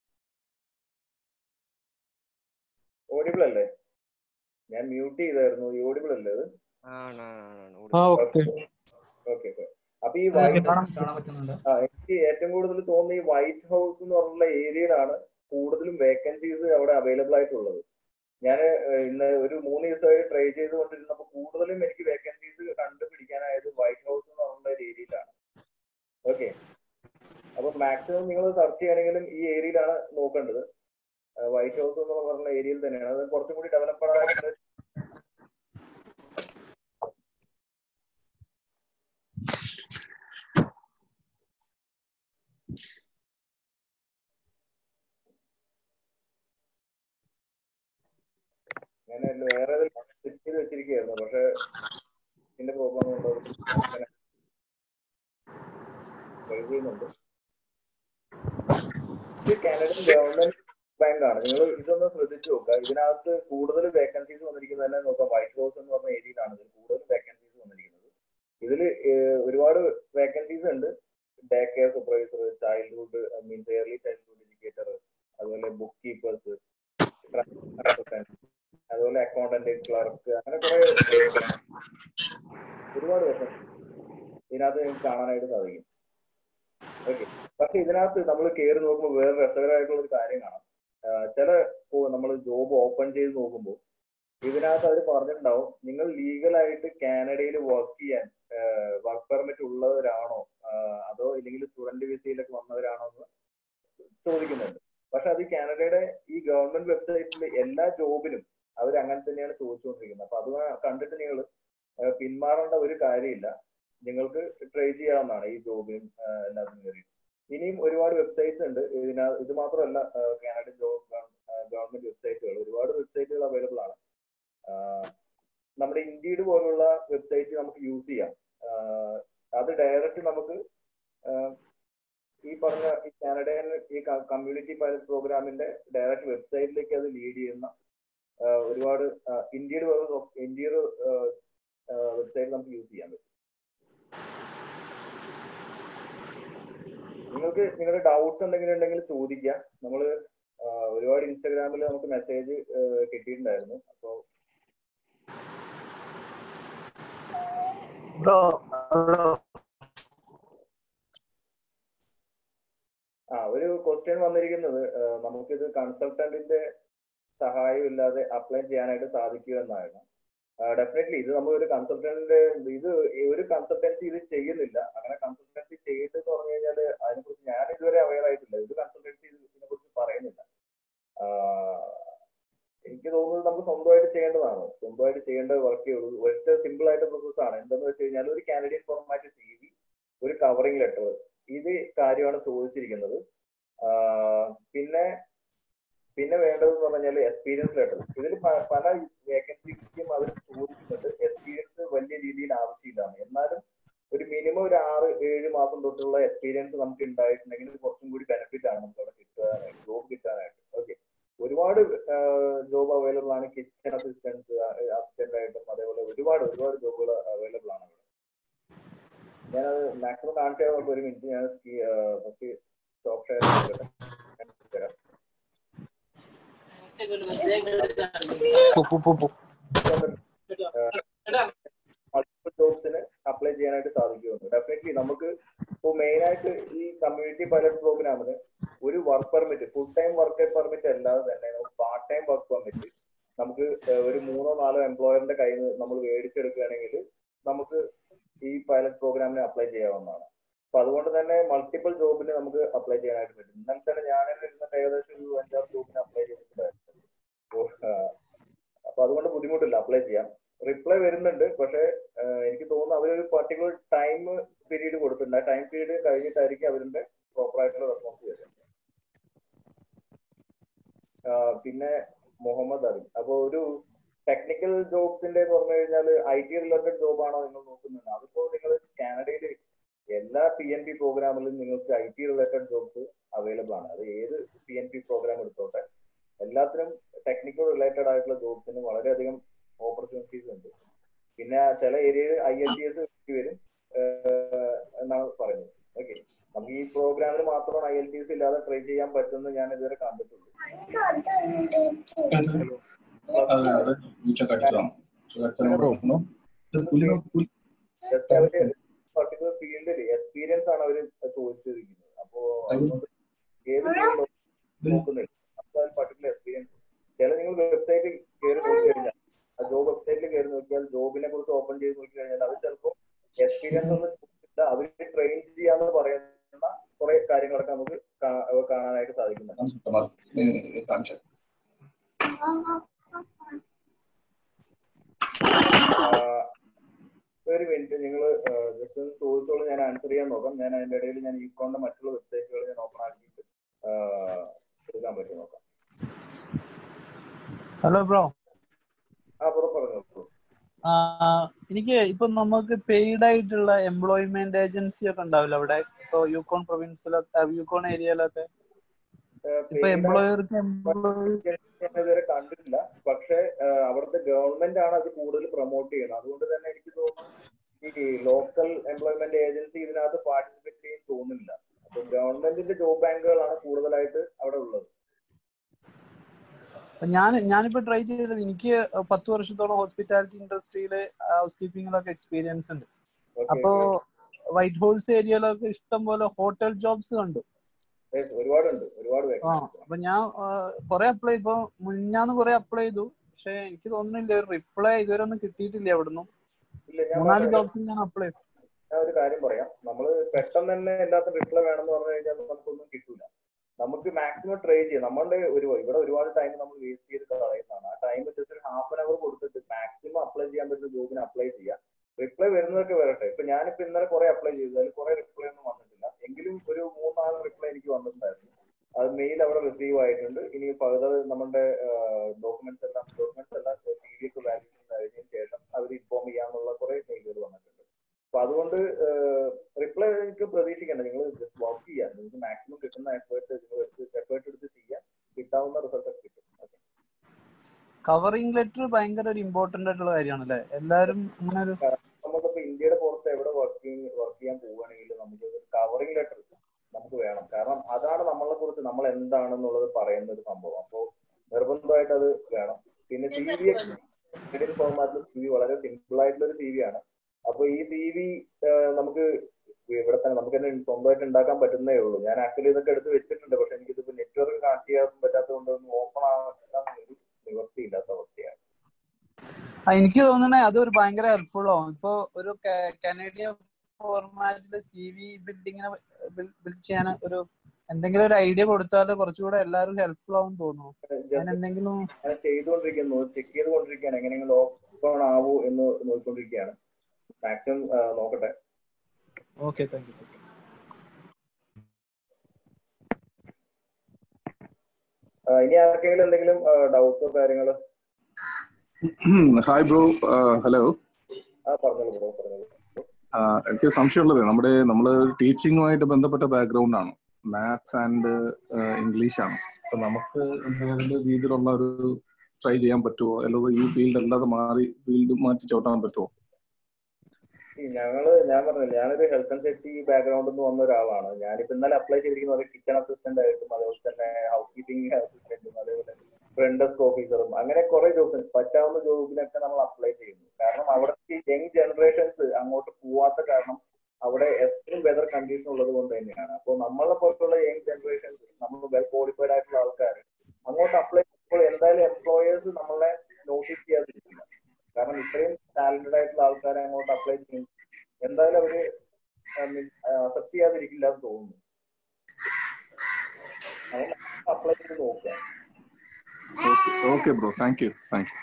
A: ഓഡിബിൾ അല്ലേ ഞാൻ മ്യൂട്ട് ചെയ്തായിരുന്നു ഓഡിബിൾ അല്ലേ അത് ഓക്കെ ഓക്കെ അപ്പൊ ഈ വൈറ്റ്
F: കാണാൻ പറ്റുന്നുണ്ട്
A: ആ എനിക്ക് ഏറ്റവും കൂടുതൽ തോന്നുന്നത് ഈ വൈറ്റ് ഹൗസ് എന്ന് പറഞ്ഞുള്ള ഏരിയയിലാണ് കൂടുതലും വേക്കൻസീസ് അവിടെ അവൈലബിൾ ആയിട്ടുള്ളത് ഞാൻ ഇന്ന് ഒരു മൂന്ന് ദിവസമായി ട്രൈ ചെയ്തുകൊണ്ടിരുന്നപ്പോൾ കൂടുതലും എനിക്ക് വേക്കൻസീസ് കണ്ടുപിടിക്കാനായത് വൈറ്റ് ഹൗസ് എന്ന് പറഞ്ഞുള്ള ഒരു ഏരിയയിലാണ് ഓക്കെ അപ്പൊ മാക്സിമം നിങ്ങൾ സെർച്ച് ചെയ്യണമെങ്കിലും ഈ ഏരിയയിലാണ് നോക്കേണ്ടത് വൈറ്റ് ഹൗസ് എന്ന് പറഞ്ഞ ഏരിയയിൽ തന്നെയാണ് അത് കുറച്ചും കൂടി ഡെവലപ്ഡ് ആയിട്ടുള്ള ഞാൻ വേറെ സെറ്റ് ചെയ്ത് വെച്ചിരിക്കുകയായിരുന്നു പക്ഷെ ഇതിന്റെ പ്രോബ്ലം കൊണ്ട് അങ്ങനെ ട്രൈ ചെയ്യുന്നുണ്ട് ഇത് കാനഡൻ ഗവൺമെന്റ് ബാങ്ക് ആണ് നിങ്ങൾ ഇതൊന്ന് ശ്രദ്ധിച്ചു നോക്കുക ഇതിനകത്ത് കൂടുതൽ വേക്കൻസീസ് വന്നിരിക്കുന്നത് തന്നെ നോക്കാം വൈറ്റ് ഹൗസ് എന്ന് പറഞ്ഞ ഏരിയയിലാണ് ഇതിൽ കൂടുതൽ വേക്കൻസീസ് വന്നിരിക്കുന്നത് ഇതിൽ ഒരുപാട് വേക്കൻസീസ് ഉണ്ട് day care supervisor childhood means early childhood educator അതുപോലെ ബുക്ക് കീപ്പേഴ്സ് അതുപോലെ അക്കൗണ്ടന്റ് ക്ലർക്ക് അങ്ങനെ കുറെ ഒരുപാട് വേക്കൻസി ഇതിനകത്ത് നിങ്ങൾക്ക് കാണാനായിട്ട് സാധിക്കും ഓക്കെ പക്ഷെ ഇതിനകത്ത് നമ്മൾ കയറി നോക്കുമ്പോൾ വേറെ രസകരമായിട്ടുള്ള ഒരു കാര്യം കാണാം ചില നമ്മൾ ജോബ് ഓപ്പൺ ചെയ്ത് നോക്കുമ്പോൾ ഇതിനകത്ത് അവർ പറഞ്ഞിട്ടുണ്ടാവും നിങ്ങൾ ലീഗലായിട്ട് കാനഡയിൽ വർക്ക് ചെയ്യാൻ വർക്ക് പെർമിറ്റ് ഉള്ളവരാണോ അതോ ഇല്ലെങ്കിൽ സ്റ്റുഡന്റ് വിസയിലൊക്കെ വന്നവരാണോ എന്ന് ചോദിക്കുന്നുണ്ട് പക്ഷെ അത് കാനഡയുടെ ഈ ഗവൺമെന്റ് വെബ്സൈറ്റിൽ എല്ലാ ജോബിനും അവർ അങ്ങനെ തന്നെയാണ് ചോദിച്ചുകൊണ്ടിരിക്കുന്നത് അപ്പൊ അത് കണ്ടിട്ട് നിങ്ങൾ പിന്മാറേണ്ട ഒരു കാര്യമില്ല നിങ്ങൾക്ക് ട്രൈ ചെയ്യാവുന്നതാണ് ഈ ജോബിനും എല്ലാത്തിനും കയറി ഇനിയും ഒരുപാട് വെബ്സൈറ്റ്സ് ഉണ്ട് ഇതിന ഇത് മാത്രമല്ല കാനഡ ജോബ് ഗവൺമെന്റ് വെബ്സൈറ്റുകൾ ഒരുപാട് വെബ്സൈറ്റുകൾ അവൈലബിൾ ആണ് നമ്മുടെ ഇൻഡീഡ് പോലുള്ള വെബ്സൈറ്റ് നമുക്ക് യൂസ് ചെയ്യാം അത് ഡയറക്റ്റ് നമുക്ക് ഈ പറഞ്ഞ ഈ കാനഡയിൽ ഈ കമ്മ്യൂണിറ്റി പൈലറ്റ് പ്രോഗ്രാമിന്റെ ഡയറക്റ്റ് വെബ്സൈറ്റിലേക്ക് അത് ലീഡ് ചെയ്യുന്ന ഒരുപാട് ഇന്ത്യയുടെ ഇന്ത്യയുടെ വെബ്സൈറ്റ് നമുക്ക് യൂസ് ചെയ്യാൻ പറ്റും നിങ്ങൾക്ക് നിങ്ങളുടെ ഡൗട്ട്സ് എന്തെങ്കിലും ഉണ്ടെങ്കിൽ ചോദിക്കുക നമ്മൾ ഒരുപാട് ഇൻസ്റ്റാഗ്രാമിൽ നമുക്ക് മെസ്സേജ് കിട്ടിയിട്ടുണ്ടായിരുന്നു അപ്പോൾ ആ ഒരു ക്വസ്റ്റ്യൻ വന്നിരിക്കുന്നത് നമുക്കിത് കൺസൾട്ടന്റിന്റെ സഹായം ഇല്ലാതെ അപ്ലൈ ചെയ്യാനായിട്ട് സാധിക്കുമെന്നായിരുന്നു ഡെഫിനറ്റ്ലി ഇത് നമ്മൾ ഒരു കൺസൾട്ടന്റിന്റെ ഇത് ഒരു കൺസൾട്ടൻസി ഇത് ചെയ്യുന്നില്ല അങ്ങനെ കൺസൾട്ടൻസി ചെയ്തെന്ന് പറഞ്ഞു കഴിഞ്ഞാൽ അതിനെക്കുറിച്ച് ഞാൻ ഇതുവരെ അവയർ ആയിട്ടില്ല ഒരു കൺസൾട്ടൻസി ഇതിനെ കുറിച്ച് പറയുന്നില്ല എനിക്ക് തോന്നുന്നത് നമുക്ക് സ്വന്തമായിട്ട് ചെയ്യേണ്ടതാണ് സ്വന്തമായിട്ട് ചെയ്യേണ്ട വർക്കേ ഉള്ളൂ ഒറ്റ സിമ്പിൾ ആയിട്ട് പ്രോസസ് ആണ് എന്തെന്ന് വെച്ച് കഴിഞ്ഞാൽ ഒരു കാനഡിയൻ ഫോർമാറ്റ് സി വി ഒരു കവറിംഗ് ലെറ്റർ ഇത് കാര്യമാണ് ചോദിച്ചിരിക്കുന്നത് പിന്നെ പിന്നെ വേണ്ടതെന്ന് പറഞ്ഞാൽ എക്സ്പീരിയൻസ് ലെറ്റർ ഇതിൽ പല വേക്കൻസിക്കും അവർ ചോദിക്കുന്നുണ്ട് എക്സ്പീരിയൻസ് വലിയ രീതിയിൽ ആവശ്യമില്ലാണ് എന്നാലും ഒരു മിനിമം ഒരു ആറ് ഏഴ് മാസം തൊട്ടുള്ള എക്സ്പീരിയൻസ് നമുക്ക് ഉണ്ടായിട്ടുണ്ടെങ്കിൽ കുറച്ചും കൂടി ബെനിഫിറ്റ് ആണ് നമുക്ക് അവിടെ കിട്ടാനായിട്ട് ജോബ് കിട്ടാനായിട്ട് ഓക്കെ ഒരുപാട് ജോബ് അവൈലബിൾ ആണ് കിച്ചൺ അസിസ്റ്റൻസ് അസിസ്റ്റന്റ് ആയിട്ടും അതേപോലെ ഒരുപാട് ഒരുപാട് ജോബുകൾ അവൈലബിൾ ആണ് അവിടെ ഞാനത് മാക്സിമം കാണിച്ചു തരാം ഒരു മിനിറ്റ് ഞാൻ ഫസ്റ്റ് സ്റ്റോപ്പ് ഷെയർ തരാം മൾട്ടിപ്പിൾ ജോബ്സിന് അപ്ലൈ ചെയ്യാനായിട്ട് സാധിക്കുമെന്ന് ഡെഫിനറ്റ്ലി നമുക്ക് ഇപ്പോൾ മെയിൻ ആയിട്ട് ഈ കമ്മ്യൂണിറ്റി പൈലറ്റ് പ്രോഗ്രാമിന് ഒരു work permit full time work permit അല്ലാതെ തന്നെ നമുക്ക് പാർട്ട് ടൈം വർക്ക് പെർമിറ്റ് നമുക്ക് ഒരു മൂന്നോ നാലോ എംപ്ലോയറിന്റെ കയ്യിൽ നിന്ന് നമ്മൾ മേടിച്ചെടുക്കുകയാണെങ്കിൽ നമുക്ക് ഈ പൈലറ്റ് പ്രോഗ്രാമിന് അപ്ലൈ ചെയ്യാവുന്നതാണ് അപ്പൊ അതുകൊണ്ട് തന്നെ മൾട്ടിപ്പിൾ ജോബിന് നമുക്ക് അപ്ലൈ ചെയ്യാനായിട്ട് പറ്റും ഇന്നലെ തന്നെ ഞാൻ ഇരുന്നിട്ട് ഏകദേശം ഒരു അഞ്ചാറ് ജോബിന് അപ്ലൈ ചെയ്തിട്ടുണ്ടായിരുന്നു അപ്പൊ അതുകൊണ്ട് ബുദ്ധിമുട്ടില്ല അപ്ലൈ ചെയ്യാം റിപ്ലൈ വരുന്നുണ്ട് പക്ഷെ എനിക്ക് തോന്നുന്നു അവരൊരു പർട്ടിക്കുലർ ടൈം പീരീഡ് കൊടുത്തിട്ടുണ്ട് ആ ടൈം പീരീഡ് കഴിഞ്ഞിട്ടായിരിക്കും അവരുടെ പ്രോപ്പർ ആയിട്ടുള്ള റെസ്പോൺസ് വരുന്നത് പിന്നെ മുഹമ്മദ് അലി അപ്പോൾ ഒരു ടെക്നിക്കൽ ജോബ്സിന്റെ പറഞ്ഞു കഴിഞ്ഞാൽ ഐ ടി റിലേറ്റഡ് ജോബാണോ നിങ്ങൾ നോക്കുന്നത് അതിപ്പോ നിങ്ങൾ കാനഡയിൽ എല്ലാ പി എൻ പി പ്രോഗ്രാമിലും നിങ്ങൾക്ക് I T related jobs available ആണ് അത് ഏത് പി എൻ പി പ്രോഗ്രാം എടുത്തോട്ടെ എല്ലാത്തിനും ടെക്നിക്കൽ റിലേറ്റഡ് ആയിട്ടുള്ള ജോബ്സിന് വളരെയധികം ഓപ്പർച്യൂണിറ്റീസ് ഉണ്ട് പിന്നെ ചില ഏരിയയിൽ ഐ എൽ ടി എസ് വരും ഏഹ് എന്നാണ് പറയുന്നത് ഓക്കെ നമുക്ക് ഈ പ്രോഗ്രാമിൽ മാത്രമാണ് ഐ എൽ ടി എസ് ഇല്ലാതെ ട്രൈ ചെയ്യാൻ പറ്റുമെന്ന് ഞാൻ ഇതുവരെ കണ്ടിട്ടുള്ളൂ
F: അത് ഉച്ചക്കടുത്താണ് ഉച്ചക്കടുത്താണ്
A: ജസ്റ്റ് അവര് പർട്ടിക്കുലർ ഫീൽഡിൽ എക്സ്പീരിയൻസ് ആണ് അവർ ചോദിച്ചിരിക്കുന്നത് അപ്പോ അതുകൊണ്ട് ഏത് field നോക്കുന്നില്ല അപ്പോൾ പർട്ടിക്കുലർ എക്സ്പീരിയൻസ് ചില നിങ്ങൾ വെബ്സൈറ്റിൽ കയറി നോക്കി കഴിഞ്ഞാൽ ആ ജോബ് വെബ്സൈറ്റിൽ കയറി നോക്കിയാൽ ജോബിനെ കുറിച്ച് ഓപ്പൺ ചെയ്ത് നോക്കി കഴിഞ്ഞാൽ അവർ ചിലപ്പോൾ എക്സ്പീരിയൻസ് ഒന്നും ചോദിച്ചില്ല അവർ ട്രെയിൻ ചെയ്യാന്ന് പറയുന്ന കുറെ കാര്യങ്ങളൊക്കെ നമുക്ക് കാ- കാണാനായിട്ട് സാധിക്കുന്നുണ്ട്
F: കാണിച്ചു
A: ആഹ് ഒരു മിനിറ്റ് നിങ്ങൾ ജസ്റ്റ് ഒന്ന് ചോദിച്ചോളൂ ഞാൻ ആൻസർ ചെയ്യാൻ നോക്കാം ഞാൻ അതിന്റെ ഇടയിൽ ഞാൻ ഈ കോണിന്റെ മറ്റുള്ള വെബ്സൈറ്റുകൾ ഞാൻ ഓപ്പൺ ആക്കിയിട്ട് ആഹ് എടുക്കാൻ പറ്റും നോക്കാം
G: ഹലോ ബ്രോ
A: ആ പുറം പറഞ്ഞു
G: എനിക്ക് ഇപ്പൊ നമുക്ക് പെയ്ഡ് ആയിട്ടുള്ള എംപ്ലോയ്മെന്റ് ഏജൻസി ഒക്കെ ഉണ്ടാവില്ല അവിടെ ഇപ്പൊ യൂക്കോൺ പ്രൊവിൻസിലൊക്കെ യൂക്കോൺ ഏരിയയിലൊക്കെ ഇപ്പൊ എംപ്ലോയർക്ക് എംപ്ലോയി
A: ഞാൻ ഇതുവരെ കണ്ടിട്ടില്ല പക്ഷെ ആഹ് അവിടുത്തെ ഗവൺമെന്റ് ആണ് അത് കൂടുതൽ പ്രൊമോട്ട് ചെയ്യുന്നത് അതുകൊണ്ട് തന്നെ എനിക്ക് തോന്നുന്നു ഈ ലോക്കൽ എംപ്ലോയ്മെന്റ് ഏജൻസി ഇതിനകത്ത് പാർട്ടിസിപ്പേറ്റ് ചെയ്യാൻ തോന്നുന്നില്ല അപ്പൊ ഗവൺമെന്റിന്റെ ജോബ് ബാങ്കുകളാണ് കൂടുതലായിട്ട് അവിടെ ഉള്ളത്
G: ഞാൻ ഞാനിപ്പോ ട്രൈ ചെയ്തത് എനിക്ക് പത്ത് വർഷത്തോളം ഹോസ്പിറ്റാലിറ്റി ഇൻഡസ്ട്രിയില് ഹൗസ് കീപ്പിംഗിലൊക്കെ എക്സ്പീരിയൻസ് ഉണ്ട്
A: Okay,
G: അപ്പോ വൈറ്റ് ഹൗസ് ഏരിയയിലൊക്കെ ഇഷ്ടം പോലെ ഹോട്ടൽ ജോബ്സ് കണ്ടു
A: yes, ഒരുപാടുണ്ട് ഒരുപാട്
G: ആ
A: vacancies ഉണ്ട്.
G: അപ്പൊ ഞാൻ കുറെ അപ്ലൈ ഇപ്പൊ മുന്നാന്ന് കുറെ അപ്ലൈ ചെയ്തു പക്ഷെ എനിക്ക് തോന്നുന്നില്ല ഒരു റിപ്ലൈ ഇതുവരെ ഒന്നും കിട്ടിയിട്ടില്ല എവിടുന്നും
A: ഇല്ല ഞാൻ
G: മൂന്നാല്
A: പറഞ്ഞത്
G: ജോബ്സിൽ ഞാൻ അപ്ലൈ ചെയ്തു
A: ഞാൻ ഒരു കാര്യം പറയാം നമ്മൾ പെട്ടെന്ന് തന്നെ എല്ലാത്തും റിപ്ലൈ വേണമെന്ന് പറഞ്ഞു കഴിഞ്ഞാൽ നമുക്കൊന്നും കിട്ടൂല നമുക്ക് മാക്സിമം ട്രൈ ചെയ്യാം നമ്മളുടെ ഒരു ഇവിടെ ഒരുപാട് ടൈം നമ്മൾ വേസ്റ്റ് ചെയ്ത് കളയുന്നതാണ് ആ ടൈം ജസ്റ്റ് ഒരു ഹാഫ് ആൻ അവർ കൊടുത്തിട്ട് മാക്സിമം അപ്ലൈ ചെയ്യാൻ പറ്റുന്ന ജോബിന് അപ്ലൈ ചെയ്യാം റിപ്ലൈ വരുന്നതൊക്കെ വരട്ടെ ഇപ്പൊ ഞാനിപ്പോ ഇന്നലെ കുറെ അപ്ലൈ ചെയ്തു അതിൽ കുറെ റിപ്ലൈ ഒന്നും വന്നിട്ടില്ല എങ്കിലും ഒരു മൂന്നാല് റിപ്ലൈ എനിക്ക് വന്നിട്ടുണ്ടായിരുന്നു അത് മെയിൽ അവിടെ റിസീവ് ആയിട്ടുണ്ട് ഇനി ഫർദർ നമ്മുടെ ഡോക്യുമെന്റ്സ് എല്ലാം ഡോക്യുമെന്റ്സ് എല്ലാം സി വി ഒക്കെ വാല്യൂഷൻ കഴിഞ്ഞതിന് ശേഷം അവർ ഇൻഫോം ചെയ്യാനുള്ള കുറെ മെയിലുകൾ വന്നിട്ടുണ്ട് അപ്പൊ അതുകൊണ്ട് റിപ്ലൈ എനിക്ക് പ്രതീക്ഷിക്കേണ്ട നിങ്ങൾ ജസ്റ്റ് വർക്ക് ചെയ്യാം നിങ്ങൾക്ക് മാക്സിമം കിട്ടുന്ന എഫേർട്ട് നിങ്ങൾ എടുത്ത് എഫേർട്ട് എടുത്ത് ചെയ്യാം കിട്ടാവുന്ന റിസൾട്ട് ഒക്കെ കിട്ടും Okay.
G: കവറിംഗ് ലെറ്റർ ഭയങ്കര ഒരു ഇമ്പോർട്ടന്റ് ആയിട്ടുള്ള കാര്യമാണല്ലേ എല്ലാരും അങ്ങനെ ഒരു
A: നമുക്കിപ്പോ ഇന്ത്യയുടെ പുറത്ത് എവിടെ വർക്ക് വർക്ക് ചെയ്യാൻ പോവുകയാണെങ്കിലും നമുക്ക് കവറിംഗ് ലെറ്റർ നമുക്ക് വേണം കാരണം അതാണ് നമ്മളെ കുറിച്ച് നമ്മൾ എന്താണെന്നുള്ളത് പറയുന്ന ഒരു സംഭവം അപ്പോൾ നിർബന്ധമായിട്ട് അത് വേണം പിന്നെ സി വി ഇന്ത്യൻ ഫോർമാറ്റിൽ സി വി വളരെ സിമ്പിൾ ആയിട്ടുള്ള ഒരു സി വി ആണ് അപ്പൊ ഈ സി വി നമുക്ക് ഇവിടെ തന്നെ നമുക്ക് തന്നെ സ്വന്തമായിട്ട് ഉണ്ടാക്കാൻ പറ്റുന്നേ ഉള്ളൂ ഞാൻ ആക്ച്വലി ഇതൊക്കെ എടുത്ത് വെച്ചിട്ടുണ്ട് പക്ഷെ എനിക്കിതിപ്പോ നെറ്റ്വർക്ക് കണക്ട് ചെയ്യാൻ പറ്റാത്തതുകൊണ്ട് ഒന്നും ഓപ്പൺ ആക്കാൻ ഒരു നിവൃത്തിയില്ലാത്ത അവസ്ഥയാണ്
G: ആ, എനിക്ക് തോന്നണേ അത് ഒരു ഭയങ്കര ഹെൽപ്ഫുൾ ആവും ഇപ്പൊ ഒരു കനേഡിയൻ ഫോർമാറ്റില് സി വി ബിൽഡിങ്ങിനെ ബിൽഡ് ചെയ്യാൻ ഒരു എന്തെങ്കിലും ഒരു ഐഡിയ കൊടുത്താൽ കുറച്ചുകൂടെ എല്ലാവരും ഹെൽപ്ഫുൾ ആവും തോന്നുന്നു ഞാൻ
A: ജസ്റ്റ്
G: എന്തെങ്കിലും
A: ഞാൻ ചെയ്തുകൊണ്ടിരിക്കുന്നു ചെക്ക് ചെയ്തുകൊണ്ടിരിക്കുകയാണ് എങ്ങനെയെങ്കിലും ഓപ്പൺ ആവൂ എന്ന് നോക്കിക്കൊണ്ടിരിക്കുകയാണ് മാക്സിമം നോക്കട്ടെ
G: ഓക്കെ താങ്ക് യു
A: ആ, ഇനി ആർക്കെങ്കിലും എന്തെങ്കിലും ഡൗട്ടോ കാര്യങ്ങളോ
F: ഹായ് ബ്രോ ഹലോ
A: ആ പറഞ്ഞോളൂ ബ്രോ പറഞ്ഞോളൂ
F: എനിക്ക് സംശയമുള്ളത് നമ്മുടെ നമ്മൾ ടീച്ചിങ്ങുമായിട്ട് ബന്ധപ്പെട്ട ബാക്ക്ഗ്രൗണ്ട് ആണ് മാത്സ് ആൻഡ് ഇംഗ്ലീഷ് ആണ് അപ്പൊ നമുക്ക് എന്തെങ്കിലും രീതിയിലുള്ള ഒരു ട്രൈ ചെയ്യാൻ പറ്റുമോ അല്ലെങ്കിൽ ഈ ഫീൽഡ് അല്ലാതെ മാറി ഫീൽഡ് മാറ്റി ചവിട്ടാൻ പറ്റുമോ
A: ഈ ഞങ്ങള് ഞാൻ പറഞ്ഞില്ല ഞാനൊരു ഹെൽത്ത് ആൻഡ് സേഫ്റ്റി ബാക്ക്ഗ്രൗണ്ടിൽ നിന്ന് വന്ന ഒരാളാണ് ഞാനിപ്പോ ഇന്നലെ അപ്ലൈ ചെയ്തിരിക്കുന്നത് കിച്ചൺ അസിസ്റ്റന്റ് ആയിട്ടും അതേപോലെ തന്നെ ഹൗസ് കീപ്പിംഗ് അസിസ്റ്റന്റും അതേപോലെ ഫ്രണ്ട് ഡെസ്ക് ഓഫീസറും അങ്ങനെ കുറെ ജോബിന് പറ്റാവുന്ന ജോബിനൊക്കെ നമ്മൾ അപ്ലൈ ചെയ്യുന്നു കാരണം അവിടെ യങ് ജനറേഷൻസ് അങ്ങോട്ട് പോവാത്ത കാരണം അവിടെ എപ്പോഴും വെതർ കണ്ടീഷൻ ഉള്ളത് കൊണ്ട് തന്നെയാണ് അപ്പോൾ നമ്മളെ പോലുള്ള യങ് ജനറേഷൻസ് നമ്മൾ വെൽ ക്വാളിഫൈഡ് ആയിട്ടുള്ള ആൾക്കാർ അങ്ങോട്ട് അപ്ലൈ ചെയ്യുമ്പോൾ എന്തായാലും എംപ്ലോയേഴ്സ് നമ്മളെ നോട്ടീസ് ചെയ്യാതിരിക്കില്ല കാരണം ഇത്രയും ടാലന്റഡ് ആയിട്ടുള്ള ആൾക്കാരെ അങ്ങോട്ട് അപ്ലൈ ചെയ്യും എന്തായാലും അവര് അക്സെപ്റ്റ് ചെയ്യാതിരിക്കില്ല എന്ന് തോന്നുന്നു അപ്ലൈ ചെയ്ത് നോക്കുക
F: okay bro thank you thank you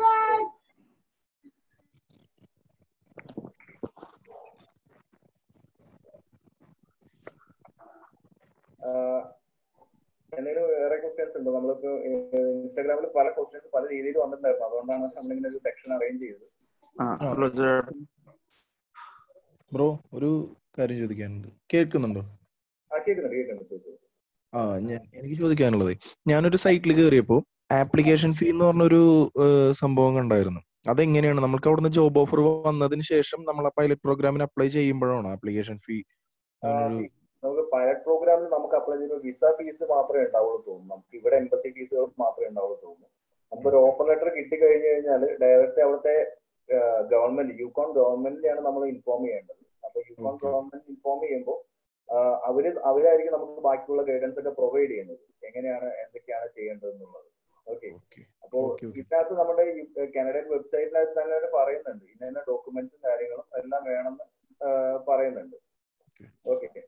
A: ആഹ് എന്തെങ്കിലും വേറെ ക്വസ്റ്റ്യൻസ് ഉണ്ടോ നമ്മളിപ്പോ ഇൻസ്റ്റാഗ്രാമിൽ പല ക്വസ്റ്റ്യൻസ് പല രീതിയിൽ വന്നിട്ടുണ്ടായിരുന്നു അതുകൊണ്ടാണ് നമ്മളിങ്ങനെ ഒരു സെക്ഷൻ അറേഞ്ച് ചെയ്തത്
B: ബ്രോ ഒരു കാര്യം ചോദിക്കാനുണ്ട് കേൾക്കുന്നുണ്ടോ
A: ആ കേൾക്കുന്നുണ്ട് കേൾക്കുന്നുണ്ട് ചോദിച്ചോ.
B: ആ ഞാൻ എനിക്ക് ചോദിക്കാനുള്ളത് ഞാനൊരു സൈറ്റിൽ കയറിയപ്പോൾ ആപ്ലിക്കേഷൻ ഫീ എന്ന് പറഞ്ഞൊരു ഏഹ്, സംഭവം കണ്ടായിരുന്നു അതെങ്ങനെയാണ് നമുക്ക് അവിടുന്ന് ജോബ് ഓഫർ വന്നതിന് ശേഷം നമ്മൾ ആ പൈലറ്റ് പ്രോഗ്രാമിന് അപ്ലൈ ചെയ്യുമ്പോഴാണോ ആപ്ലിക്കേഷൻ ഫീ
A: ആ,
B: അങ്ങനൊരു
A: see, നമുക്ക് പൈലറ്റ് പ്രോഗ്രാമിൽ നമുക്ക് അപ്ലൈ ചെയ്യുമ്പോൾ വിസ ഫീസ് മാത്രമേ ഉണ്ടാവുള്ളൂ തോന്നുന്നു നമുക്ക് ഇവിടെ എംബസി ഫീസുകൾ മാത്രമേ ഉണ്ടാവുള്ളൂ തോന്നുന്നു നമുക്കൊരു ഓഫർ ലെറ്റർ കിട്ടിക്കഴിഞ്ഞു കഴിഞ്ഞാൽ ഡയറക്റ്റ് അവിടുത്തെ ഗവൺമെന്റ് യൂക്കോൺ ഗവൺമെന്റിനെയാണ് നമ്മൾ ഇൻഫോം ചെയ്യേണ്ടത് അപ്പൊ യൂക്കോൺ
B: Okay.
A: ഗവൺമെന്റ് ഇൻഫോം ചെയ്യുമ്പോൾ അവര് അവരായിരിക്കും നമുക്ക് ബാക്കിയുള്ള ഗൈഡൻസ് ഒക്കെ പ്രൊവൈഡ് ചെയ്യുന്നത് എങ്ങനെയാണ് എന്തൊക്കെയാണ് ചെയ്യേണ്ടത് എന്നുള്ളത് ഓക്കെ
B: ഓക്കെ
A: അപ്പോ
B: ഓക്കെ ഓക്കെ
A: ഇതിനകത്ത് നമ്മുടെ ഈ കാനഡൻ വെബ്സൈറ്റിനകത്ത് തന്നെ അവര് പറയുന്നുണ്ട് ഇന്ന ഇന്ന ഡോക്യുമെന്റ്സും കാര്യങ്ങളും എല്ലാം വേണമെന്ന് ആ, പറയുന്നുണ്ട്
B: Okay.
A: ഓക്കെ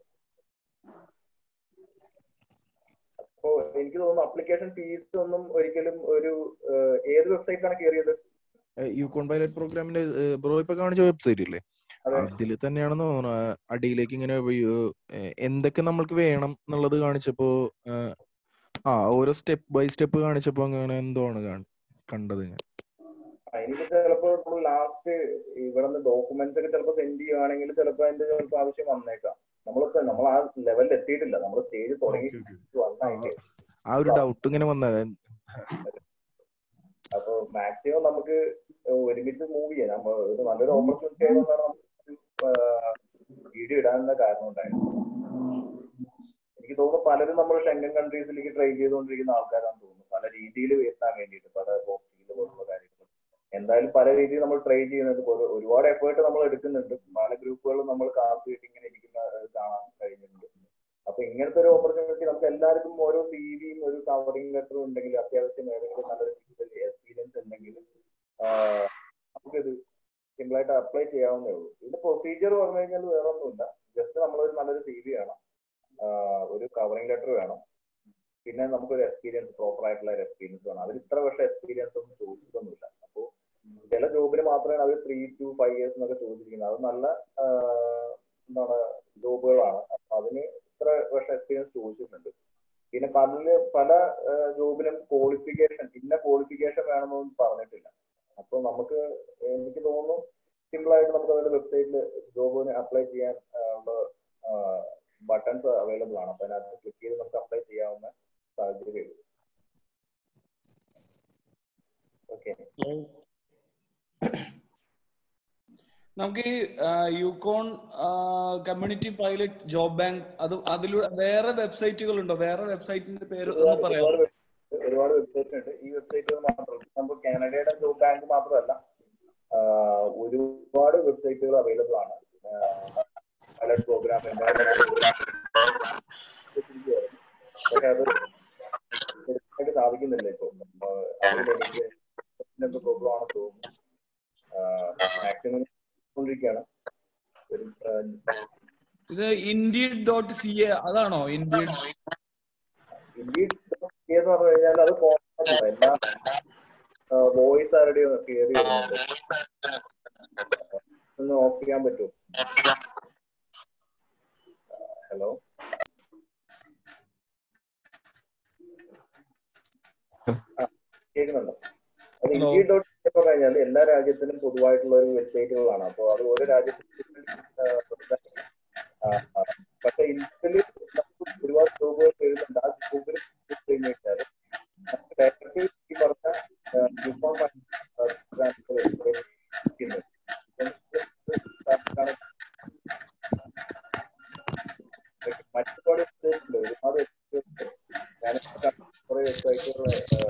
A: അപ്പോ എനിക്ക് തോന്നുന്നു അപ്ലിക്കേഷൻ ഫീസ് ഒന്നും ഒരിക്കലും ഒരു ആ, ഏത് വെബ്സൈറ്റിലാണ് കയറിയത്
B: യൂക്കോൺ പൈലറ്റ് പ്രോഗ്രാമിന്റെ ബ്രോ ഇപ്പൊ കാണിച്ച വെബ്സൈറ്റ് ഇല്ലേ
A: അതെ
B: അതിൽ തന്നെയാണെന്ന് തോന്നുന്നു ആ, അടിയിലേക്ക് ഇങ്ങനെ വി- ഏഹ് എന്തൊക്കെ നമ്മൾക്ക് വേണം എന്നുള്ളത് കാണിച്ചപ്പോ ഏഹ്, ആ ഓരോ സ്റ്റെപ്പ് ബൈ സ്റ്റെപ്പ് കാണിച്ചപ്പോ അങ്ങനെ എന്തോ ആണ് കാണ്- കണ്ടത് ഞാൻ
A: ആ, എനിക്ക് ചിലപ്പോൾ നമ്മൾ ലാസ്റ്റ് ഇവിടെ നിന്ന് ഡോക്യുമെന്റ്സ് ഒക്കെ ചിലപ്പോൾ സെൻഡ് ചെയ്യുവാണെങ്കിൽ ചിലപ്പോൾ അതിന്റെ ചിലപ്പോൾ ആവശ്യം വന്നേക്കാം നമ്മളിപ്പോ നമ്മൾ ആ ലെവലിൽ എത്തിയിട്ടില്ല നമ്മൾ സ്റ്റേജ് തുടങ്ങി
B: ഓക്കെ ഓക്കെ ആ
A: വന്നായിട്ട്
B: ആ ഒരു ഡൗട്ട് ഇങ്ങനെ വന്നത്
A: അപ്പൊ മാക്സിമം നമുക്ക് ഒരുമിച്ച് മൂവ് ചെയ്യാം നമ്മൾ ഒരു നല്ലൊരു ഓപ്പർച്യൂണിറ്റി ആയതുകൊണ്ടാണ് നമുക്ക് വീഡിയോ ഇടാനുള്ള കാരണം ഉണ്ടായത് എനിക്ക് തോന്നുന്നു പലരും നമ്മൾ ഷെങ്കൻ കൺട്രീസിലേക്ക് ട്രൈ ചെയ്തുകൊണ്ടിരിക്കുന്ന ആൾക്കാരാണെന്ന് തോന്നുന്നു പല രീതിയിൽ എത്താൻ വേണ്ടിയിട്ട് പല ബോക്സിംഗ് പോലുള്ള കാര്യങ്ങൾ എന്തായാലും പല രീതിയിൽ നമ്മൾ ട്രൈ ചെയ്യുന്നുണ്ട് ഒരു- ഒരുപാട് എഫേർട്ട് നമ്മൾ എടുക്കുന്നുണ്ട് പല ഗ്രൂപ്പുകളും നമ്മൾ കാത്തിട്ട് ഇങ്ങനെ ഇരിക്കുന്ന ഏഹ്, കാണാൻ കഴിഞ്ഞിട്ടുണ്ട് അപ്പൊ ഇങ്ങനത്തെ ഒരു ഓപ്പർച്യൂണിറ്റി നമുക്ക് എല്ലാവർക്കും ഓരോ സി വിയും ഒരു കവറിംഗ് ലെറ്ററും ഉണ്ടെങ്കിൽ അത്യാവശ്യം ഏതെങ്കിലും നല്ലൊരു എക്സ്പീരിയൻസ് ഉണ്ടെങ്കിൽ ആഹ്, നമുക്കിത് സിമ്പിൾ ആയിട്ട് അപ്ലൈ ചെയ്യാവുന്നേ ഉള്ളൂ ഇതിന്റെ പ്രൊസീജിയർ പറഞ്ഞു കഴിഞ്ഞാൽ വേറെ ഒന്നുമില്ല ജസ്റ്റ് നമ്മളൊരു നല്ലൊരു സി വി വേണം ആഹ്, ഒരു കവറിംഗ് ലെറ്റർ വേണം പിന്നെ നമുക്കൊരു എക്സ്പീരിയൻസ് പ്രോപ്പർ ആയിട്ടുള്ള ഒരു എക്സ്പീരിയൻസ് വേണം അതിൽ ഇത്ര വർഷം എക്സ്പീരിയൻസ് ഒന്നും ചോദിച്ചിട്ടൊന്നുമില്ല അപ്പോൾ ചില ജോബിന് മാത്രമേ അവർ ത്രീ ടു ഫൈവ് ഇയേഴ്സ് എന്നൊക്കെ ചോദിച്ചിരിക്കുന്നത് അത് നല്ല ആഹ്, എന്താണ് ജോബുകളാണ് അപ്പൊ അതിന് ഇത്ര വർഷം എക്സ്പീരിയൻസ് ചോദിച്ചിട്ടുണ്ട് പിന്നെ പല പല ജോബിനും ക്വാളിഫിക്കേഷൻ ഇന്ന ക്വാളിഫിക്കേഷൻ വേണമെന്നൊന്നും പറഞ്ഞിട്ടില്ല അപ്പൊ നമുക്ക് എനിക്ക് തോന്നുന്നു സിമ്പിൾ ആയിട്ട് നമുക്ക് അവരുടെ വെബ്സൈറ്റിൽ ജോബിന് അപ്ലൈ ചെയ്യാൻ ആ, ഉള്ള ബട്ടൺസ് അവൈലബിൾ ആണ് അപ്പൊ അതിനകത്ത് ക്ലിക്ക് ചെയ്ത് നമുക്ക് അപ്ലൈ ചെയ്യാവുന്ന സാഹചര്യം ഓക്കെ
E: നമുക്ക് ഈ Yukon community pilot job bank അത് അതിലൂടെ വേറെ വെബ്സൈറ്റുകൾ ഉണ്ടോ വേറെ വെബ്സൈറ്റിന്റെ പേര് ഒന്ന് പറയാമോ
A: ഒരുപാട് web- ഒരുപാട് വെബ്സൈറ്റ് ഉണ്ട് ഈ വെബ്സൈറ്റുകൾ മാത്രമല്ല നമുക്ക് കാനഡയുടെ ജോബ് ബാങ്ക് മാത്രമല്ല ആ, ഒരുപാട് വെബ്സൈറ്റുകൾ അവൈലബിൾ ആണ് പൈലറ്റ് പ്രോഗ്രാം പക്ഷെ അത് എടുക്കാനായിട്ട് സാധിക്കുന്നില്ല ഇപ്പൊ അതിൽ എനിക്ക് എന്തോ പ്രോബ്ലം ആണ് തോന്നുന്നു മാക്സിമം കൊണ്ടിരിക്കുകയാണ് ഒരു ആ,
E: ഇത് ഇന്ത്യൻ ഡോട്ട് സി എ അതാണോ ഇന്ത്യൻ
A: ഇൻഡീഡ് എന്ന് പറഞ്ഞു കഴിഞ്ഞാൽ അത് കോമൺ ആണ് എല്ലാ വോയിസ് ആരുടെയും കയറി വരുന്നുണ്ട് ഒന്ന് ഓഫ് ചെയ്യാൻ പറ്റുമോ ഹലോ കേൾക്കുന്നുണ്ടോ അത്
E: Hello.
A: ഇന്ത്യ ഡോട്ട് എന്ന് പറഞ്ഞു കഴിഞ്ഞാൽ എല്ലാ രാജ്യത്തിനും പൊതുവായിട്ടുള്ള ഒരു വെബ്സൈറ്റുകളാണ് അപ്പോൾ അത് ഓരോ രാജ്യത്തിനും ആ, ആ, പക്ഷെ ഇതിൽ നമുക്ക് ഒരുപാട് ജോബുകൾ എഴുതുന്നുണ്ട് ആ ജോബിൽ കഴിഞ്ഞ് കഴിഞ്ഞാൽ നമുക്ക് ഡയറക്റ്റ് ഈ പറഞ്ഞ യൂണിഫോം മറ്റൊരുപാട് വെബ്സൈറ്റ് ഉണ്ട് ഒരുപാട് വെബ്സൈറ്റ് ഉണ്ട് ഞാൻ കുറെ വെബ്സൈറ്റുകൾ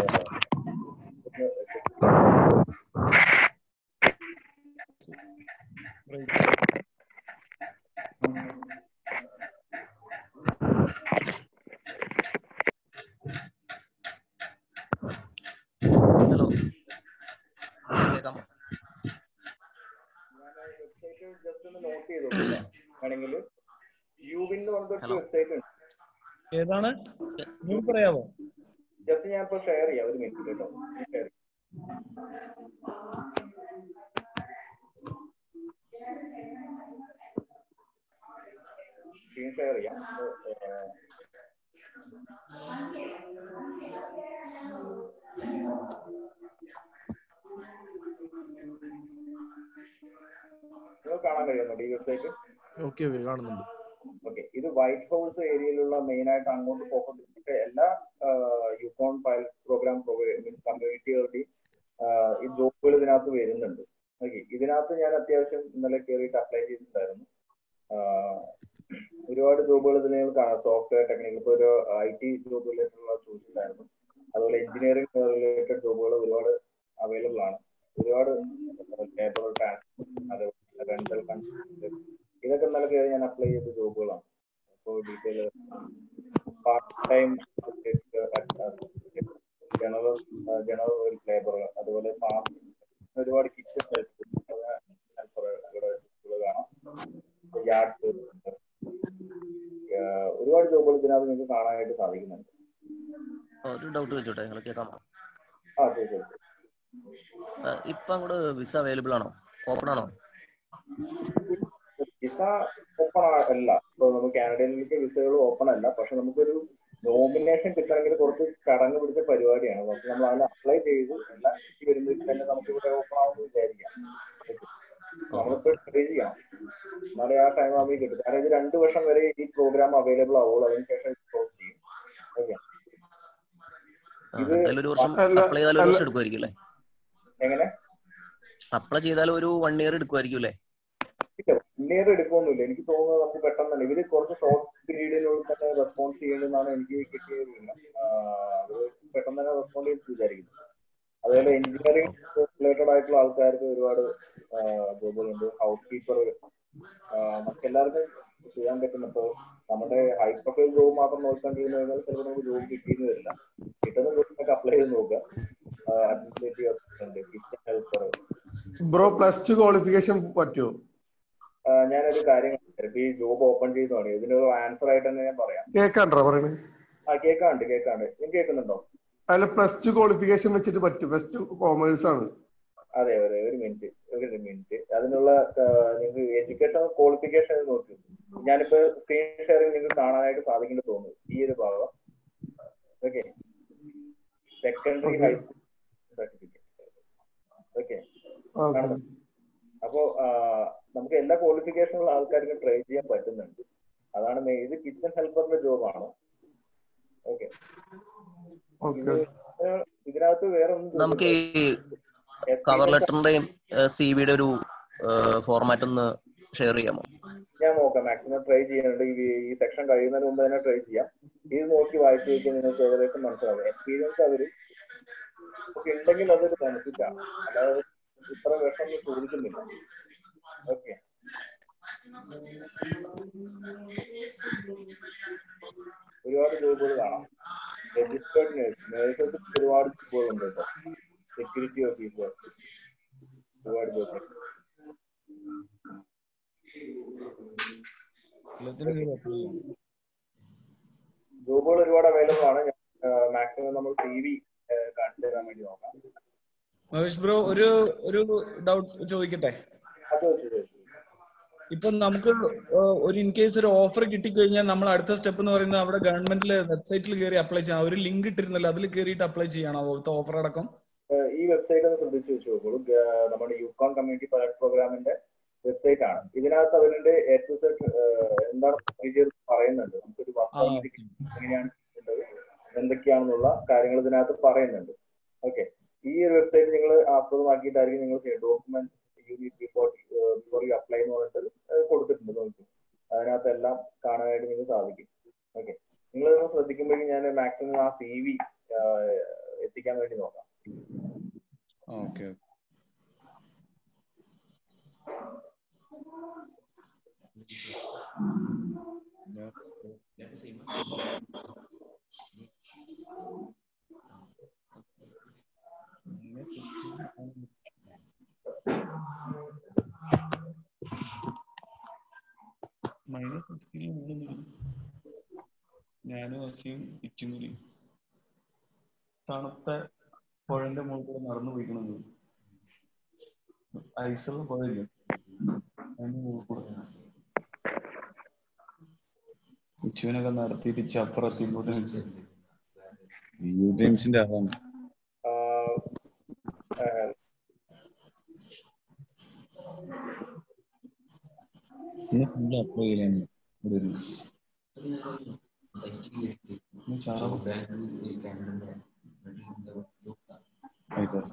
H: ഹലോ കേൾക്കാം
A: വെബ്സൈറ്റ് ജസ്റ്റ് ഒന്ന് നോട്ട് ചെയ്തോളൂ വേണമെങ്കിൽ യുവിൻ എന്ന് പറഞ്ഞിട്ട്
H: Hello.
A: വെബ്സൈറ്റ് ഉണ്ട്
E: ഏതാണ് നിങ്ങൾ പറയാമോ
A: ജസ്റ്റ് ഞാൻ ഇപ്പൊ ഷെയർ ചെയ്യാം ഒരു മിനിറ്റ് കേട്ടോ ഷെയർ സ്ക്രീൻ ഷെയർ ചെയ്യാം ഏഹ്, നിങ്ങൾക്ക് കാണാൻ കഴിയുന്നുണ്ടോ ഈ വെബ്സൈറ്റ്
B: ഓക്കെ ഓക്കെ കാണുന്നുണ്ട്
A: ഓക്കെ ഇത് വൈറ്റ് ഹൗസ് ഏരിയയിലുള്ള മെയിൻ ആയിട്ട് അങ്ങോട്ട് ഫോക്കസ് ചെയ്തിട്ട് എല്ലാ യുക്കോൺ പൈലറ്റ് പ്രോഗ്രാം കമ്മ്യൂണിറ്റികളുടെയും ഈ ജോബുകൾ ഇതിനകത്ത് വരുന്നുണ്ട് ഓക്കെ ഇതിനകത്ത് ഞാൻ അത്യാവശ്യം ഇന്നലെ കയറിയിട്ട് അപ്ലൈ ചെയ്തിട്ടുണ്ടായിരുന്നു ആഹ് ഒരുപാട് ജോബുകൾ ഇതിൽ നിങ്ങൾ കാണാം സോഫ്റ്റ്വെയർ ടെക്നിക്കൽ ഇപ്പോൾ ഒരു ഐ ടി ജോബ് റിലേറ്റഡുള്ള ചോദിച്ചിട്ടുണ്ടായിരുന്നു അതുപോലെ എഞ്ചിനീയറിംഗ് റിലേറ്റഡ് ജോബുകൾ ഒരുപാട് അവൈലബിൾ ആണ് ഒരുപാട് ലേബർ ട്രാൻസ്പോർട്ട് അതേപോലെ റെന്റൽ ഇതൊക്കെ ഇന്നലെ കയറി ഞാൻ അപ്ലൈ ചെയ്ത ജോബുകളാണ് അപ്പോൾ detail part time general general labour അതുപോലെ ഫാം ഒരുപാട് കിച്ചൺ ഇവിടെ കാണാം യാർഡ് ഒരുപാട് ജോബുകൾ ഇതിനകത്ത് നിങ്ങൾക്ക് കാണാനായിട്ട് സാധിക്കുന്നുണ്ട്
H: ഒരു ഡൗട്ട് ചോദിച്ചോട്ടെ നിങ്ങൾ കേൾക്കാമോ
A: ആ ശരി ശരി
H: ആ, ഇപ്പൊ അങ്ങോട്ട് വിസ അവൈലബിൾ ആണോ ഓപ്പൺ ആണോ
A: വിസ ഓപ്പൺ അല്ല ഇപ്പൊ നമുക്ക് കാനഡയിലേക്ക് വിസകൾ ഓപ്പൺ അല്ല പക്ഷെ നമുക്കൊരു നോമിനേഷൻ കിട്ടണമെങ്കിൽ കുറച്ച് ചടങ്ങ് പിടിച്ച പരിപാടിയാണ് പക്ഷെ നമ്മൾ അതിന് അപ്ലൈ ചെയ്ത് എല്ലാം കിട്ടി വരുമ്പോഴേക്കും തന്നെ നമുക്ക് ഇവിടെ ഓപ്പൺ ആവുമെന്ന് വിചാരിക്കാം നമ്മളിപ്പോ ട്രൈ ചെയ്യണം എന്നാലേ ആ ടൈം ആവുമ്പോൾ കിട്ടും കാരണം ഇത് രണ്ട് വർഷം വരെ ഈ പ്രോഗ്രാം അവൈലബിൾ ആവുള്ളൂ അതിനുശേഷം ഇത് ക്ലോസ് ചെയ്യും ഓക്കെ
H: ആ, എന്തായാലും ഒരു വർഷം
F: അല്ല,
H: അപ്ലൈ ചെയ്താൽ ഒരു
F: അല്ല.
H: വർഷം എടുക്കുമായിരിക്കും അല്ലേ
A: എങ്ങനെ
H: അപ്ലൈ ചെയ്താൽ ഒരു വൺ ഇയർ എടുക്കുമായിരിക്കും അല്ലേ
A: ഇല്ല നേരെ എടുക്കൊന്നുമില്ല എനിക്ക് തോന്നുന്നത് നമുക്ക് പെട്ടെന്ന് തന്നെ ഇവര് കുറച്ച് ഷോർട്ട് പീരീഡിനുള്ളിൽ തന്നെ റെസ്പോൺസ് ചെയ്യേണ്ടതെന്നാണ് എനിക്ക് കിട്ടിയ ഒരു വിവരം. ആഹ് അത് പെട്ടെന്ന് തന്നെ റെസ്പോണ്ട് ചെയ്ത് വിചാരിക്കുന്നു അതുപോലെ എഞ്ചിനീയറിംഗ് റിലേറ്റഡ് ആയിട്ടുള്ള ആൾക്കാർക്ക് ഒരുപാട് ജോബുകളുണ്ട് ഹൗസ് കീപ്പർ മറ്റെല്ലാവർക്കും ചെയ്യാൻ പറ്റും ഇപ്പോൾ നമ്മുടെ ഹൈ പ്രൊഫൈൽ ജോബ് മാത്രം നോക്കിക്കൊണ്ടിരുന്നു കഴിഞ്ഞാൽ ചിലപ്പോൾ നമുക്ക് ജോബ് കിട്ടിയെന്ന് വരില്ല കിട്ടുന്ന ജോബിനൊക്കെ അപ്ലൈ ചെയ്ത് നോക്കുക administrative assistant kitchen helper
I: bro plus two qualification പറ്റുമോ
A: ആഹ് ഞാനൊരു കാര്യം ഇപ്പൊ ഈ ജോബ് ഓപ്പൺ ചെയ്തതാണ് ഇതിനൊരു ആൻസർ ആയിട്ട് തന്നെ ഞാൻ പറയാം
I: കേൾക്കാണ്ടോ പറയണേ
A: ആ കേൾക്കാണ്ട് കേൾക്കാണ്ട് നിങ്ങൾക്ക് കേൾക്കുന്നുണ്ടോ
I: അതിൽ പ്ലസ് ടു ക്വാളിഫിക്കേഷൻ വെച്ചിട്ട് പറ്റും പ്ലസ് ടു കോമേഴ്സ് ആണ്
A: അതെ അതെ ഒരു മിനിറ്റ് ഒരു മിനിറ്റ് അതിനുള്ള നിങ്ങൾക്ക് എഡ്യൂക്കേഷൻ ക്വാളിഫിക്കേഷൻ നോക്കി ഞാനിപ്പോ സ്ക്രീൻ ഷെയറിംഗ് നിങ്ങൾക്ക് കാണാനായിട്ട് സാധിക്കുന്നു തോന്നുന്നു ഈ ഒരു ഭാഗം okay secondary
I: Okay.
A: High school certificate okay
I: okay
A: അപ്പോ ആ, നമുക്ക് എല്ലാ ക്വാളിഫിക്കേഷനുള്ള ആൾക്കാർക്കും ട്രൈ ചെയ്യാൻ പറ്റുന്നുണ്ട് അതാണ് main. ഇത് കിച്ചൺ ഹെൽപ്പറിന്റെ ജോബാണ് ഓക്കെ
I: ഓക്കെ
A: ഇതിനകത്ത് വേറെ ഒന്നും
H: നമുക്ക് ഈ കവർ ലെറ്ററിന്റെയും സി വിയുടെ ഒരു ഫോർമാറ്റ് ഒന്ന് ഷെയർ ചെയ്യാമോ
A: ഞാൻ നോക്കാം മാക്സിമം ട്രൈ ചെയ്യുന്നുണ്ട് ഈ ഈ സെക്ഷൻ കഴിയുന്നതിന് മുമ്പ് തന്നെ ട്രൈ ചെയ്യാം ഇത് നോക്കി വായിച്ചു നോക്കിയാൽ നിങ്ങൾക്ക് ഏകദേശം മനസ്സിലാവും എക്സ്പീരിയൻസ് അവര് ഒക്കെ ഉണ്ടെങ്കിൽ അതൊരു ബെനിഫിറ്റ് ആണ് അല്ലാതെ ഇത്ര വിഷം ചോദിക്കുന്നില്ല ഓക്കെ ഒരുപാട് ജോബുകൾ കാണാം രജിസ്റ്റേർഡ് നേഴ്സ് നേഴ്സസ് ഒരുപാട് ജോബുകൾ ഉണ്ട് കേട്ടോ സെക്യൂരിറ്റി ഓഫീസർ ഒരുപാട് ജോബുകൾ
E: എല്ലാത്തിനും കയറി apply ചെയ്യാം.
A: ജോബുകൾ ഒരുപാട് അവൈലബിൾ ആണ് മാക്സിമം നമ്മൾ സി വി കാണിച്ചു തരാൻ വേണ്ടി നോക്കാം
E: മഹേഷ് ബ്രോ ഒരു ഒരു ഡൗട്ട് ചോദിക്കട്ടെ
A: അത് വെച്ച് ചോദിച്ചു
E: ഇപ്പൊ നമുക്ക് ഏഹ്, ഒരു ഇൻ കേസ് ഒരു ഓഫർ കിട്ടിക്കഴിഞ്ഞാൽ നമ്മൾ അടുത്ത സ്റ്റെപ്പ് എന്ന് പറയുന്നത് അവിടെ ഗവൺമെന്റിലെ വെബ്സൈറ്റിൽ കയറി അപ്ലൈ ചെയ്യണം ഒരു ലിങ്ക് ഇട്ടിരുന്നല്ലോ അതിൽ കയറിയിട്ട് അപ്ലൈ ചെയ്യണം അവിടുത്തെ ഓഫർ അടക്കം
A: ഏഹ് ഈ വെബ്സൈറ്റ് ഒന്ന് ശ്രദ്ധിച്ചു വെച്ച് നോക്കൂ ഗ- നമ്മുടെ യുക്കോൺ കമ്മ്യൂണിറ്റി പൈലറ്റ് പ്രോഗ്രാമിന്റെ വെബ്സൈറ്റ് ആണ് ഇതിനകത്ത് അവരുടെ എ ടു സെറ്റ് എന്താണ് പ്രൊസീജിയർ പറയുന്നുണ്ട് നമുക്കൊരു വർക്ക്
E: ആ,
A: പെർമിറ്റ് എങ്ങനെയാണ് ചെയ്യേണ്ടത് എന്തൊക്കെയാണെന്നുള്ള കാര്യങ്ങൾ ഇതിനകത്ത് പറയുന്നുണ്ട് ഓക്കെ ഈ ഒരു വെബ്സൈറ്റ് നിങ്ങൾ ആസ്പദമാക്കിയിട്ടായിരിക്കും നിങ്ങൾ document you need before before you apply എന്ന് പറഞ്ഞിട്ട് ഏഹ് കൊടുത്തിട്ടുണ്ട് നോക്കി അതിനകത്ത് എല്ലാം കാണാനായിട്ട് നിങ്ങൾക്ക് സാധിക്കും ഓക്കെ നിങ്ങൾ ശ്രദ്ധിക്കുമ്പോഴേക്കും ഞാൻ മാക്സിമം ആ സി വി എത്തിക്കാൻ വേണ്ടി നോക്കാം
E: ഓക്കെ മൈനസ് സിക്സ്റ്റീൻ ഞാനും അസിയും ഇച്ചും കൂടി തണുത്ത പുഴന്റെ മുകളിൽ കൂടെ നടന്നു പോയിക്കണത് ഐസുള്ള പുഴയില്ലേ അതിന്റെ മുകളിൽ കൂടെ ഇച്ചുവിനൊക്കെ നടത്തിയിട്ട് ഇച്ച് അപ്പുറത്ത് ഇങ്ങോട്ട് യു ഗെയിംസിന്റെ ആളാണ്
A: ആഹ് ആഹ്
E: ഇന്ന് ഫുള്ള് അപ്ലൈ ചെയ്യലാണ് ഒരു ഒരു ഇന്ന് ചാറ ആയിക്കോട്ടെ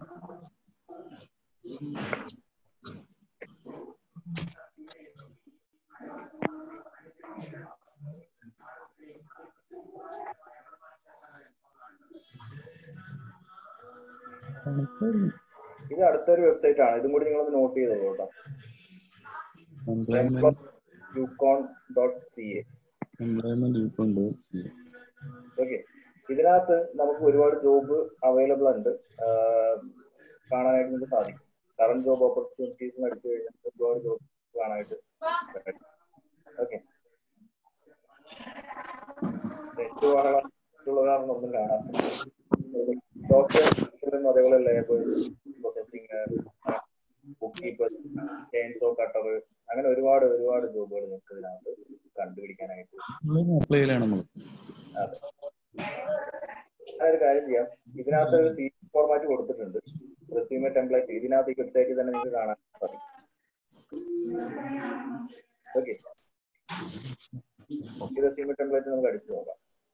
A: ഇത് അടുത്തൊരു വെബ്സൈറ്റ് ആണ് ഇതും കൂടി നിങ്ങളൊന്ന് നോട്ട് ചെയ്തോളൂ കേട്ടോ
E: employment
A: Yukon dot C A
E: employment യൂട്ടുണ്ട്
A: ഓക്കെ ഇതിനകത്ത് നമുക്ക് ഒരുപാട് ജോബ് അവൈലബിൾ ഉണ്ട് ആഹ് കാണാനായിട്ട് നിങ്ങൾക്ക് സാധിക്കും കറന്റ് ജോബ് ഓപ്പർച്യൂണിറ്റീസ് അടിച്ചു കഴിഞ്ഞാൽ ഒരുപാട് ജോബ് കാണാനായിട്ട് ഓക്കെ നെറ്റ് ഉള്ള കാരണം ഒന്നും കാണാം ഡോക്ടർ അതേപോലെ labour processing book keeper chainsaw cutter അങ്ങനെ ഒരുപാട് ഒരുപാട് ജോബുകൾ നമുക്ക് ഇതിനകത്ത് കണ്ടുപിടിക്കാനായിട്ട്
E: അപ്ലൈ ചെയ്യലാണ് നമ്മൾ
A: അതെ അങ്ങനെ ഒരു കാര്യം ചെയ്യാം ഇതിനകത്ത് ഒരു സി ഫോർമാറ്റ് കൊടുത്തിട്ടുണ്ട് റെസ്യൂമെ ടെംപ്ലേറ്റ് ഇതിനകത്ത് ഈ വെബ്സൈറ്റിൽ തന്നെ നിങ്ങൾക്ക് കാണാൻ സാധിക്കും ഓക്കെ ഈ റെസ്യൂമെ ടെംപ്ലേറ്റ് നമുക്ക് അടിച്ചു നോക്കാം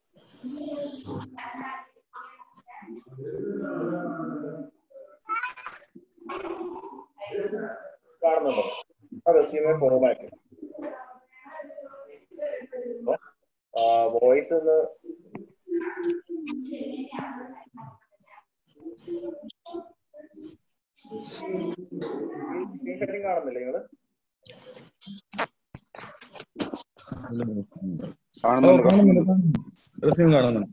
A: കാണുന്നുണ്ടോ ആ റെസ്യൂമെ ഫോർമാറ്റ് വോയിസ് ഒന്ന് സ്ക്രീൻ ഷെയറിംഗ് കാണുന്നില്ലേ നിങ്ങള്
E: റെസ്യൂം കാണുന്നുണ്ട്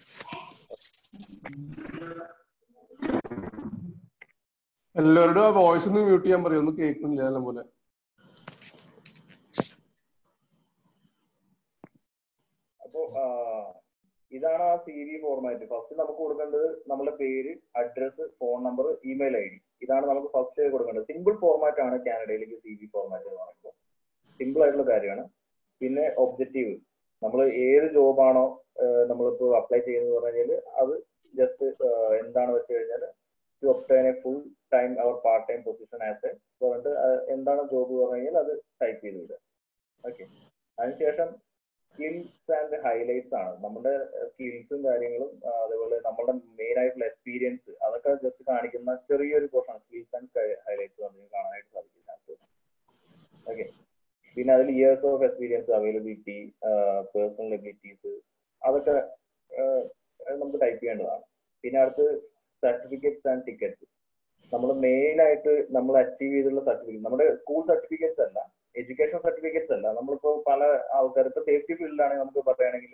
I: എല്ലാവരോടും ആ വോയിസ് ഒന്ന് മ്യൂട്ട് ചെയ്യാൻ പറയും ഒന്നും കേൾക്കുന്നില്ല നല്ല പോലെ
A: അപ്പോ ആ, ഇതാണ് ആ സി വി ഫോർമാറ്റ് ഫസ്റ്റ് നമുക്ക് കൊടുക്കേണ്ടത് നമ്മുടെ പേര് address phone number email I D ഇതാണ് നമുക്ക് ഫസ്റ്റ് കൊടുക്കേണ്ടത് സിമ്പിൾ ഫോർമാറ്റ് ആണ് കാനഡയിലേക്ക് സി വി ഫോർമാറ്റ് എന്ന് പറയുമ്പോൾ സിമ്പിൾ ആയിട്ടുള്ള കാര്യമാണ് പിന്നെ ഒബ്ജക്റ്റീവ് നമ്മൾ ഏത് ജോബാണോ നമ്മളിപ്പോൾ അപ്ലൈ ചെയ്യുന്നത് പറഞ്ഞു കഴിഞ്ഞാൽ അത് ജസ്റ്റ് എന്താണ് വെച്ച് കഴിഞ്ഞാൽ to obtain a full time or part time position as a പറഞ്ഞിട്ട് അത് എന്താണ് ജോബ് പറഞ്ഞു കഴിഞ്ഞാൽ അത് ടൈപ്പ് ചെയ്ത് വിടുക ഓക്കെ അതിനുശേഷം സ്കിൽസ് ആൻഡ് ഹൈലൈറ്റ്സ് ആണ് നമ്മുടെ സ്കിൽസും കാര്യങ്ങളും ആ, അതേപോലെ നമ്മുടെ മെയിൻ ആയിട്ടുള്ള എക്സ്പീരിയൻസ് അതൊക്കെ ജസ്റ്റ് കാണിക്കുന്ന ചെറിയൊരു പോർഷൻ സ്കിൽസ് ആൻഡ് ഹൈലൈറ്റ്സ് നമുക്ക് കാണാനായിട്ട് സാധിക്കും ഓക്കെ പിന്നെ അതിൽ years of experience availability personal abilities അതൊക്കെ ആ, നമുക്ക് ടൈപ്പ് ചെയ്യേണ്ടതാണ് പിന്നെ അടുത്ത് സർട്ടിഫിക്കറ്റ്സ് ആൻഡ് ടിക്കറ്റ്സ് നമ്മൾ മെയിൻ ആയിട്ട് നമ്മൾ അച്ചീവ് ചെയ്തിട്ടുള്ള സർട്ടിഫിക്കറ്റ് നമ്മുടെ സ്കൂൾ സർട്ടിഫിക്കറ്റ്സ് അല്ല എഡ്യൂക്കേഷൻ സർട്ടിഫിക്കറ്റ്സ് അല്ല നമ്മളിപ്പോ പല ആൾക്കാർ ഇപ്പൊ സേഫ്റ്റി ഫീൽഡിലാണെങ്കിൽ നമുക്ക് പറയുകയാണെങ്കിൽ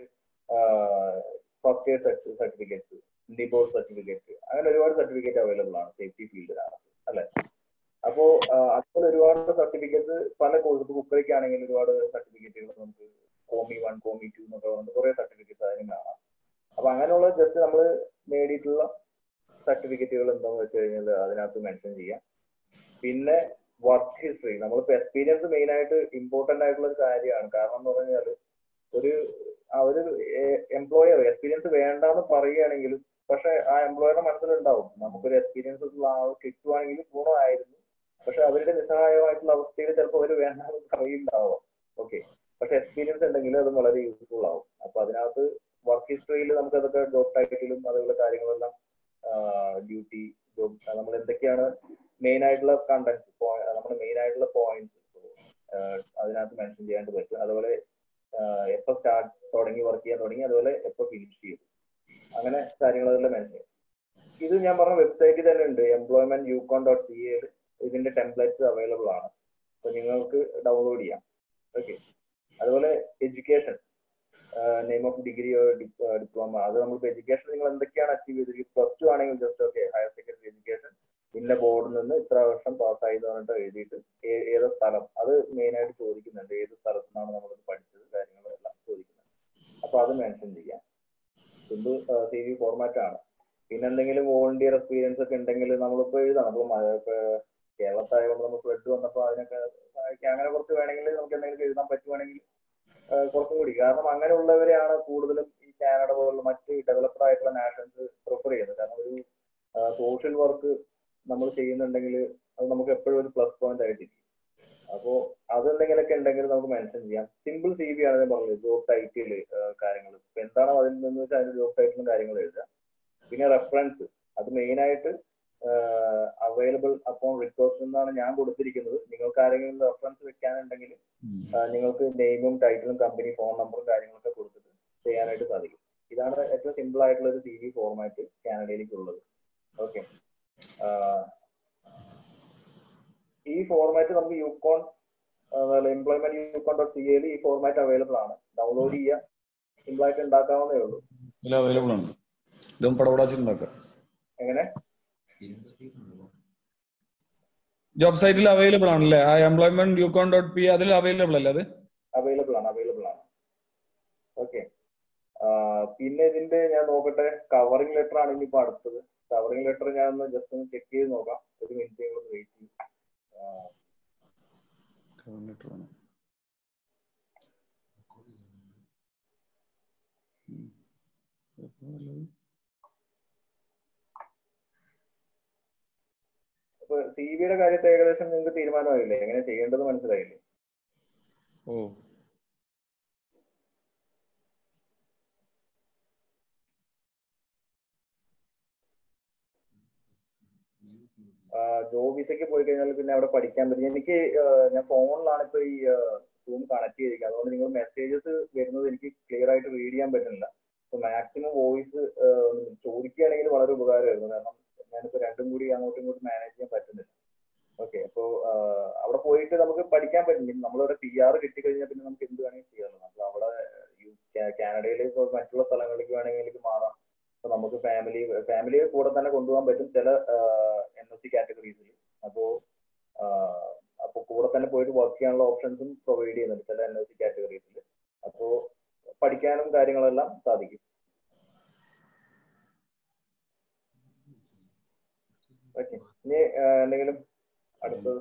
A: ഫസ്റ്റ് ഇയർ സർട്ടിഫിക്കറ്റ്സ് ഡിബോർഡ് സർട്ടിഫിക്കറ്റ് അങ്ങനെ ഒരുപാട് സർട്ടിഫിക്കറ്റ് അവൈലബിൾ ആണ് സേഫ്റ്റി ഫീൽഡിലാണ് അല്ലെ അപ്പോ അതുപോലെ ഒരുപാട് സർട്ടിഫിക്കറ്റ്സ് പല കോഴ്സ് കുക്കറിക്ക് ആണെങ്കിൽ ഒരുപാട് സർട്ടിഫിക്കറ്റുകൾ നമുക്ക് കോമി വൺ കോമി ടു എന്നൊക്കെ പറഞ്ഞിട്ട് കുറെ സർട്ടിഫിക്കറ്റ്സ് അതിന് കാണാം അപ്പൊ അങ്ങനെയുള്ള ജസ്റ്റ് നമ്മൾ നേടിയിട്ടുള്ള സർട്ടിഫിക്കറ്റുകൾ എന്താന്ന് വെച്ച് കഴിഞ്ഞാൽ അതിനകത്ത് മെൻഷൻ ചെയ്യാം പിന്നെ വർക്ക് ഹിസ്റ്ററി നമ്മളിപ്പോ എക്സ്പീരിയൻസ് മെയിൻ ആയിട്ട് ഇമ്പോർട്ടന്റ് ആയിട്ടുള്ള ഒരു കാര്യമാണ് കാരണം എന്ന് പറഞ്ഞാൽ ഒരു ആ ഒരു എംപ്ലോയർ എക്സ്പീരിയൻസ് വേണ്ടാന്ന് പറയുകയാണെങ്കിലും പക്ഷെ ആ എംപ്ലോയറുടെ മനസ്സിലുണ്ടാവും നമുക്കൊരു എക്സ്പീരിയൻസ് ഉള്ള ആൾ കിട്ടുവാണെങ്കിൽ ഗുണമായിരുന്നു പക്ഷെ അവരുടെ നിസ്സഹായമായിട്ടുള്ള അവസ്ഥയിൽ ചിലപ്പോൾ അവർ വേണ്ടാന്ന് പറയുന്നുണ്ടാവാം ഓക്കെ പക്ഷെ എക്സ്പീരിയൻസ് ഉണ്ടെങ്കിൽ അത് വളരെ യൂസ്ഫുൾ ആവും അപ്പൊ അതിനകത്ത് വർക്ക് ഹിസ്റ്ററിയിൽ നമുക്ക് അതൊക്കെ ജോബ് ടൈറ്റിലും അതുപോലെ കാര്യങ്ങളെല്ലാം ഡ്യൂട്ടി ജോബ് നമ്മൾ എന്തൊക്കെയാണ് മെയിൻ ആയിട്ടുള്ള കണ്ടന്റ്സ് നമ്മുടെ മെയിൻ ആയിട്ടുള്ള പോയിന്റ്സ് അതിനകത്ത് മെൻഷൻ ചെയ്യാണ്ട് പറ്റും അതുപോലെ എപ്പോ സ്റ്റാർട്ട് തുടങ്ങി വർക്ക് ചെയ്യാൻ തുടങ്ങി അതുപോലെ എപ്പോ ഫിനിഷ് ചെയ്തു അങ്ങനെ കാര്യങ്ങളെല്ലാം മെൻഷൻ ചെയ്യും ഇത് ഞാൻ പറഞ്ഞ വെബ്സൈറ്റിൽ തന്നെ ഉണ്ട് എംപ്ലോയ്മെന്റ് യൂക്കോൺ ഡോട്ട് സി എയിൽ ഇതിന്റെ ടെംപ്ലേറ്റ്സ് അവൈലബിൾ ആണ് അപ്പൊ നിങ്ങൾക്ക് ഡൗൺലോഡ് ചെയ്യാം ഓക്കെ അതുപോലെ education name of degree diploma അത് നമുക്ക് എഡ്യൂക്കേഷൻ നിങ്ങൾ എന്തൊക്കെയാണ് അച്ചീവ് ചെയ്തത് പ്ലസ് ടു ആണെങ്കിൽ just okay higher secondary education ഇന്ന ബോർഡിൽ നിന്ന് ഇത്ര വർഷം പാസ്സായി എന്ന് പറഞ്ഞിട്ട് എഴുതിയിട്ട് ഏ- ഏത് സ്ഥലം അത് മെയിൻ ആയിട്ട് ചോദിക്കുന്നുണ്ട് ഏത് സ്ഥലത്തു നിന്നാണ് നമ്മൾ പഠിച്ചത് കാര്യങ്ങളെല്ലാം ചോദിക്കുന്നുണ്ട് അപ്പൊ അത് മെൻഷൻ ചെയ്യാം സിമ്പിൾ സി വി ഫോർമാറ്റ് ആണ് പിന്നെ എന്തെങ്കിലും വോളണ്ടിയർ എക്സ്പീരിയൻസ് ഒക്കെ ഉണ്ടെങ്കിൽ നമ്മളിപ്പോ എഴുതാം നമ്മൾ കേരളത്തായതുകൊണ്ട് നമ്മൾ ഫ്ലഡ് വന്നപ്പോൾ അതിനൊക്കെ സഹായിക്കാം അങ്ങനെ കുറച്ച് വേണമെങ്കിൽ നമുക്ക് എന്തെങ്കിലും എഴുതാൻ പറ്റുവാണെങ്കിൽ ആ, കുറച്ചും കൂടി കാരണം അങ്ങനെയുള്ളവരെയാണ് കൂടുതലും ഈ കാനഡ പോലുള്ള മറ്റ് ഡെവലപ്ഡ് ആയിട്ടുള്ള നാഷൻസ് പ്രിഫർ ചെയ്യുന്നത് കാരണം ഒരു സോഷ്യൽ വർക്ക് നമ്മൾ ചെയ്യുന്നുണ്ടെങ്കിൽ അത് നമുക്ക് എപ്പോഴും ഒരു പ്ലസ് പോയിന്റ് ആയിട്ടിരിക്കും അപ്പോ അതെന്തെങ്കിലുമൊക്കെ ഉണ്ടെങ്കിൽ നമുക്ക് മെൻഷൻ ചെയ്യാം സിമ്പിൾ സി വി ആണ് ഞാൻ പറഞ്ഞത് ജോബ് ടൈറ്റിൽ കാര്യങ്ങൾ ഇപ്പൊ എന്താണോ അതിൽ നിന്ന് വെച്ചാൽ അതിന്റെ ജോബ് ടൈറ്റിലും കാര്യങ്ങളും എഴുതുക പിന്നെ റെഫറൻസ് അത് മെയിൻ ആയിട്ട് അവൈലബിൾ അപ്പോൺ റിക്വസ്റ്റ് എന്നാണ് ഞാൻ കൊടുത്തിരിക്കുന്നത് നിങ്ങൾക്ക് ആരെങ്കിലും റെഫറൻസ് വെക്കാനുണ്ടെങ്കിൽ നിങ്ങൾക്ക് നെയിമും ടൈറ്റിലും കമ്പനി ഫോൺ നമ്പറും കാര്യങ്ങളൊക്കെ കൊടുത്തിട്ട് ചെയ്യാനായിട്ട് സാധിക്കും ഇതാണ് ഏറ്റവും സിമ്പിൾ ആയിട്ടുള്ള ഒരു സി വി ഫോർമാറ്റ് കാനഡയിലേക്ക് ഉള്ളത് ഓക്കെ ഈ ഫോർമാറ്റ് നമുക്ക് Yukon employment Yukon dot C എയിൽ ഈ ഫോർമാറ്റ് അവൈലബിൾ ആണ് ഡൗൺലോഡ് ചെയ്യുക സിമ്പിൾ ആയിട്ട് ഉണ്ടാക്കാവുന്നേ ഉള്ളൂ
E: ഇതിൽ അവൈലബിൾ ആണ് ഇതും പടപടാച്ചിട്ടുണ്ടാക്കാം
A: എങ്ങനെ
E: ജോബ് സൈറ്റിൽ അവൈലബിൾ ആണല്ലേ ആ എംപ്ലോയ്മെന്റ് യൂക്കോൺ ഡോട്ട് പി അതിൽ അവൈലബിൾ അല്ലേ അത്
A: അവൈലബിൾ ആണ് അവൈലബിൾ ആണ് ഓക്കെ പിന്നെ ഇതിന്റെ ഞാൻ നോക്കട്ടെ കവറിംഗ് ലെറ്റർ ആണ് ഇനിയിപ്പോ അടുത്തത് കവറിംഗ് ലെറ്റർ ഞാൻ ഒന്ന് ജസ്റ്റ് ഒന്ന് ചെക്ക് ചെയ്ത് നോക്കാം ഒരു മിനിറ്റ് നിങ്ങൾ വെയിറ്റ് ചെയ്യും അപ്പൊ സി വിയുടെ കാര്യത്തിൽ ഏകദേശം നിങ്ങൾക്ക് തീരുമാനമായില്ലേ എങ്ങനെ ചെയ്യേണ്ടത് മനസ്സിലായില്ലേ
E: ഓ
A: ജോബ് വിസയ്ക്ക് പോയി കഴിഞ്ഞാൽ പിന്നെ അവിടെ പഠിക്കാൻ പറ്റും എനിക്ക് ആ, ഞാൻ ഫോണിലാണ് ഇപ്പൊ ഈ സൂം കണക്ട് ചെയ്തിരിക്കുന്നത് അതുകൊണ്ട് നിങ്ങൾ മെസ്സേജസ് വരുന്നത് എനിക്ക് ക്ലിയർ ആയിട്ട് റീഡ് ചെയ്യാൻ പറ്റുന്നില്ല അപ്പൊ മാക്സിമം വോയിസ് ചോദിക്കുകയാണെങ്കിൽ വളരെ ഉപകാരമായിരുന്നു കാരണം ഞാനിപ്പോ രണ്ടും കൂടി അങ്ങോട്ടും ഇങ്ങോട്ടും മാനേജ് ചെയ്യാൻ പറ്റുന്നില്ല ഓക്കെ അപ്പോ ആ, അവിടെ പോയിട്ട് നമുക്ക് പഠിക്കാൻ പറ്റും നമ്മളിവിടെ പി ആർ കിട്ടിക്കഴിഞ്ഞാൽ പിന്നെ നമുക്ക് എന്ത് വേണമെങ്കിലും ചെയ്യാമല്ലോ നമ്മൾ അവിടെ യു- കാ- കാനഡയിൽ ഇപ്പോൾ മറ്റുള്ള സ്ഥലങ്ങളിലേക്ക് വേണമെങ്കിൽ മാറാം അപ്പൊ നമുക്ക് ഫാമിലി ഫാമിലി കൂടെ തന്നെ കൊണ്ടുപോകാൻ പറ്റും ചില എൻ എസ് സി കാറ്റഗറീസിൽ അപ്പോ ആ, അപ്പൊ കൂടെ തന്നെ പോയിട്ട് വർക്ക് ചെയ്യാനുള്ള ഓപ്ഷൻസും പ്രൊവൈഡ് ചെയ്യുന്നുണ്ട് ചില എൻ എസ് സി കാറ്റഗറീസിൽ അപ്പോ പഠിക്കാനും കാര്യങ്ങളെല്ലാം സാധിക്കും ഓക്കെ ഇനി ആ, എന്തെങ്കിലും അടുത്തത്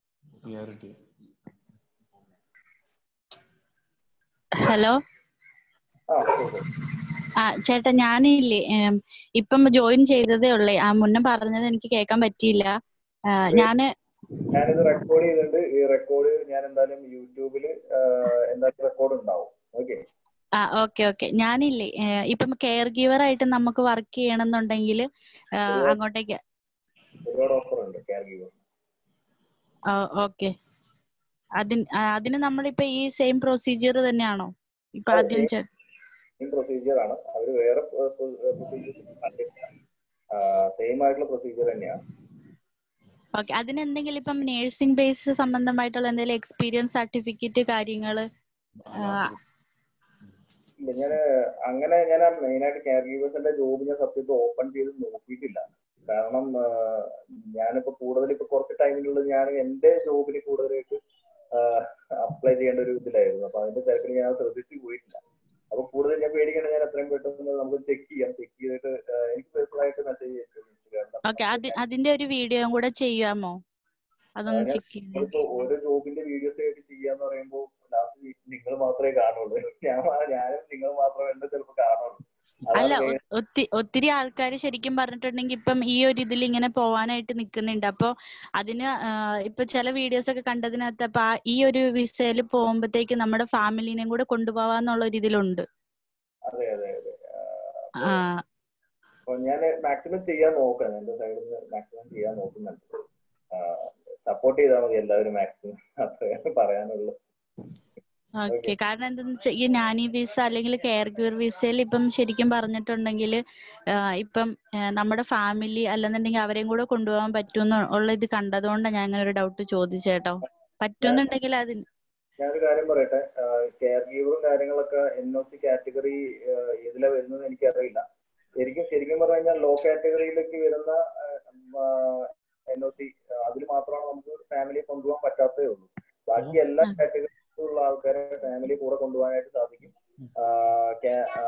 J: ഹലോ
A: ആ ശരി.
J: ആ ചേട്ടാ ഞാനില്ലേ ഏം, ഇപ്പം ജോയിൻ ചെയ്തതേ ഉള്ളേ ആ മുന്നേ പറഞ്ഞത് എനിക്ക് കേൾക്കാൻ പറ്റിയില്ല ആ, ഞാന്
A: ഞാനിത് റെക്കോർഡ് ചെയ്തിട്ടുണ്ട് ഈ റെക്കോർഡ് ഞാൻ എന്തായാലും യൂട്യൂബിൽ എന്തായാലും റെക്കോർഡ് ഉണ്ടാവും ഓക്കെ
J: ആ ഓക്കെ ഓക്കെ ഞാനില്ലേ ഏ, ഇപ്പം കെയർ ഗീവർ ആയിട്ട് നമുക്ക് വർക്ക് ചെയ്യണമെന്നുണ്ടെങ്കിൽ അങ്ങോട്ടേക്ക്
A: ഒരുപാട് ഓഫർ ഉണ്ട് കെയർ ഗീവർ
J: ഓക്കെ അതിന് ആ, അതിന് നമ്മളിപ്പോ ഈ സെയിം പ്രൊസീജിയർ തന്നെയാണോ ഇപ്പൊ ആദ്യം ചെ-
A: പ്രൊസീജിയർ ആണ് അവർ വേറെ പ്രൊസീജിയർ സെയിം ആയിട്ടുള്ള പ്രൊസീജിയർ തന്നെയാണ്
J: ഓക്കെ അതിന് എന്തെങ്കിലും ഇപ്പം നേഴ്സിംഗ് ബേസ് സംബന്ധമായിട്ടുള്ള എന്തെങ്കിലും എക്സ്പീരിയൻസ് സർട്ടിഫിക്കറ്റ് കാര്യങ്ങള് ആ,
A: ഇല്ല ഞാൻ അങ്ങനെ ഞാൻ മെയിൻ ആയിട്ട് കെയർ ഗീവേഴ്സിന്റെ ജോബ് ഞാൻ സത്യത്തിൽ ഓപ്പൺ ചെയ്ത് നോക്കിയിട്ടില്ല കാരണം ആ, ഞാനിപ്പോ കൂടുതൽ ഇപ്പൊ കുറച്ച് ടൈമിലുള്ള ഞാൻ എന്റെ ജോബിന് കൂടുതലായിട്ട് അപ്ലൈ ചെയ്യേണ്ട ഒരു ഇതിലായിരുന്നു അപ്പൊ അതിന്റെ തിരക്കിൽ ഞാൻ ശ്രദ്ധിച്ചു പോയിട്ടില്ല അപ്പൊ കൂടുതൽ ഞാൻ പേടിക്കേണ്ട ഞാൻ എത്രയും പെട്ടെന്ന് നമുക്ക് ചെക്ക് ചെയ്യാം ചെക്ക് ചെയ്തിട്ട് ആ, എനിക്ക് പേഴ്സണൽ ആയിട്ട് മെസ്സേജ് ചെയ്തിട്ടുണ്ട്
J: ഓക്കെ അത് അതിന്റെ ഒരു വീഡിയോയും കൂടെ ചെയ്യാമോ അതൊന്ന് ചെക്ക് ചെയ്ത്
A: നമ്മളിപ്പോ ഓരോ ജോബിന്റെ വീഡിയോസ് ആയിട്ട് ചെയ്യാന്ന് പറയുമ്പോൾ ലാസ്റ്റ് നിങ്ങൾ മാത്രമേ കാണുള്ളൂ ഞാൻ ഞാനും നിങ്ങൾ മാത്രമേ എന്നെ ചിലപ്പോൾ കാണുള്ളൂ
J: അല്ല
A: അതാണ്
J: ഒ- ഒത്തി ഒത്തിരി ആൾക്കാർ ശരിക്കും പറഞ്ഞിട്ടുണ്ടെങ്കിൽ ഇപ്പം ഈ ഒരു ഇതിൽ ഇങ്ങനെ പോവാനായിട്ട് നിൽക്കുന്നുണ്ട് അപ്പൊ അതിന് ആ, ഇപ്പൊ ചില വീഡിയോസ് ഒക്കെ കണ്ടതിനകത്ത് അപ്പൊ ആ ഈ ഒരു വിസയിൽ പോകുമ്പോഴത്തേക്ക് നമ്മുടെ ഫാമിലിനെയും കൂടെ കൊണ്ടുപോവാന്നുള്ള ഒരു ഇതിലുണ്ട്
A: അതെ അതെ അതെ
J: ആ
A: അപ്പൊ ഞാൻ മാക്സിമം ചെയ്യാൻ നോക്കാം എന്റെ സൈഡിൽ നിന്ന് മാക്സിമം ചെയ്യാൻ നോക്കുന്നുണ്ട് സപ്പോർട്ട് ചെയ്താൽ മതി എല്ലാവരും മാക്സിമം അത്രയാണ് പറയാനുള്ളൂ
J: ഓക്കെ കാരണം എന്താന്ന് വെച്ചാൽ ഈ നാനി വിസ അല്ലെങ്കിൽ കെയർ ഗിവർ വിസയിൽ ഇപ്പം ശരിക്കും പറഞ്ഞിട്ടുണ്ടെങ്കിൽ ഇപ്പം ആ, നമ്മുടെ ഫാമിലി അല്ലെന്നുണ്ടെങ്കിൽ അവരെയും കൂടെ കൊണ്ടുപോകാൻ പറ്റുമെന്ന് ഉള്ള ഇത് കണ്ടതുകൊണ്ടാണ് ഞാൻ അങ്ങനെ ഒരു ഡൗട്ട് ചോദിച്ചേട്ടോ പറ്റുന്നുണ്ടെങ്കിൽ അതിന്
A: ഞാനൊരു കാര്യം പറയട്ടെ കെയർ ഗീവറും കാര്യങ്ങളൊക്കെ എൻ ഒ സി കാറ്റഗറി ഏതിലാ വരുന്നത് എനിക്കറിയില്ല ശരിക്കും ശരിക്കും പറഞ്ഞു കഴിഞ്ഞാൽ ലോ കാറ്റഗറിയിലേക്ക് വരുന്ന എൻ ഒ സി അതിൽ മാത്രമാണ് നമുക്ക് ഫാമിലിയെ കൊണ്ടുപോകാൻ പറ്റാത്തതേ ഉള്ളൂ ബാക്കി എല്ലാ കാറ്റഗറിയിലുള്ള ആൾക്കാരെ ഫാമിലി കൂടെ കൊണ്ടുപോകാനായിട്ട് സാധിക്കും ആ, ca- ആ,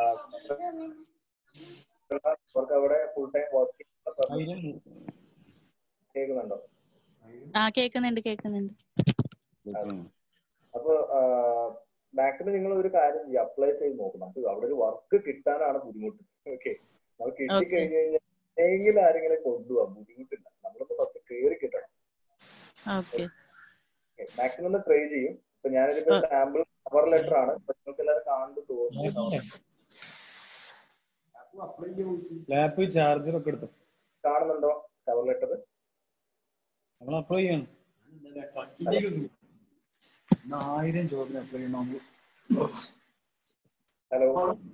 A: അവർക്ക് അവിടെ ഫുൾ ടൈം വർക്ക് കേൾക്കുന്നുണ്ടോ
J: ആ കേൾക്കുന്നുണ്ട് കേൾക്കുന്നുണ്ട്
A: അപ്പൊ മാക്സിമം നിങ്ങൾ ഒരു കാര്യം ചെയ്യുക അപ്ലൈ ചെയ്ത് നോക്കണം നമുക്ക് അവിടെ ഒരു വർക്ക് കിട്ടാനാണ് ബുദ്ധിമുട്ട് ഓക്കെ നമുക്ക് കിട്ടിക്കഴിഞ്ഞ് കഴിഞ്ഞാൽ എങ്കിലും ആരെങ്കിലും കൊണ്ടുപോകാം ബുദ്ധിമുട്ടില്ല നമ്മളിപ്പോ ഫസ്റ്റ് കയറി കിട്ടണം
J: ഓക്കെ
A: മാക്സിമം ഒന്ന് ട്രൈ ചെയ്യും ഇപ്പൊ ഞാനിതിപ്പോ സാമ്പിൾ കവർ ലെറ്റർ ആണ് ഇപ്പൊ നിങ്ങൾക്ക് എല്ലാവരും കാണുന്നു തോന്നുന്നു
E: ലാപ്പ് ചാർജർ ഒക്കെ എടുത്തു
A: കാണുന്നുണ്ടോ കവർ ലെറ്റർ
E: നമ്മൾ അപ്ലൈ ചെയ്യണം
K: ആയിരം ജോബിന് അപ്ലൈ ചെയ്യണം
A: ഹലോ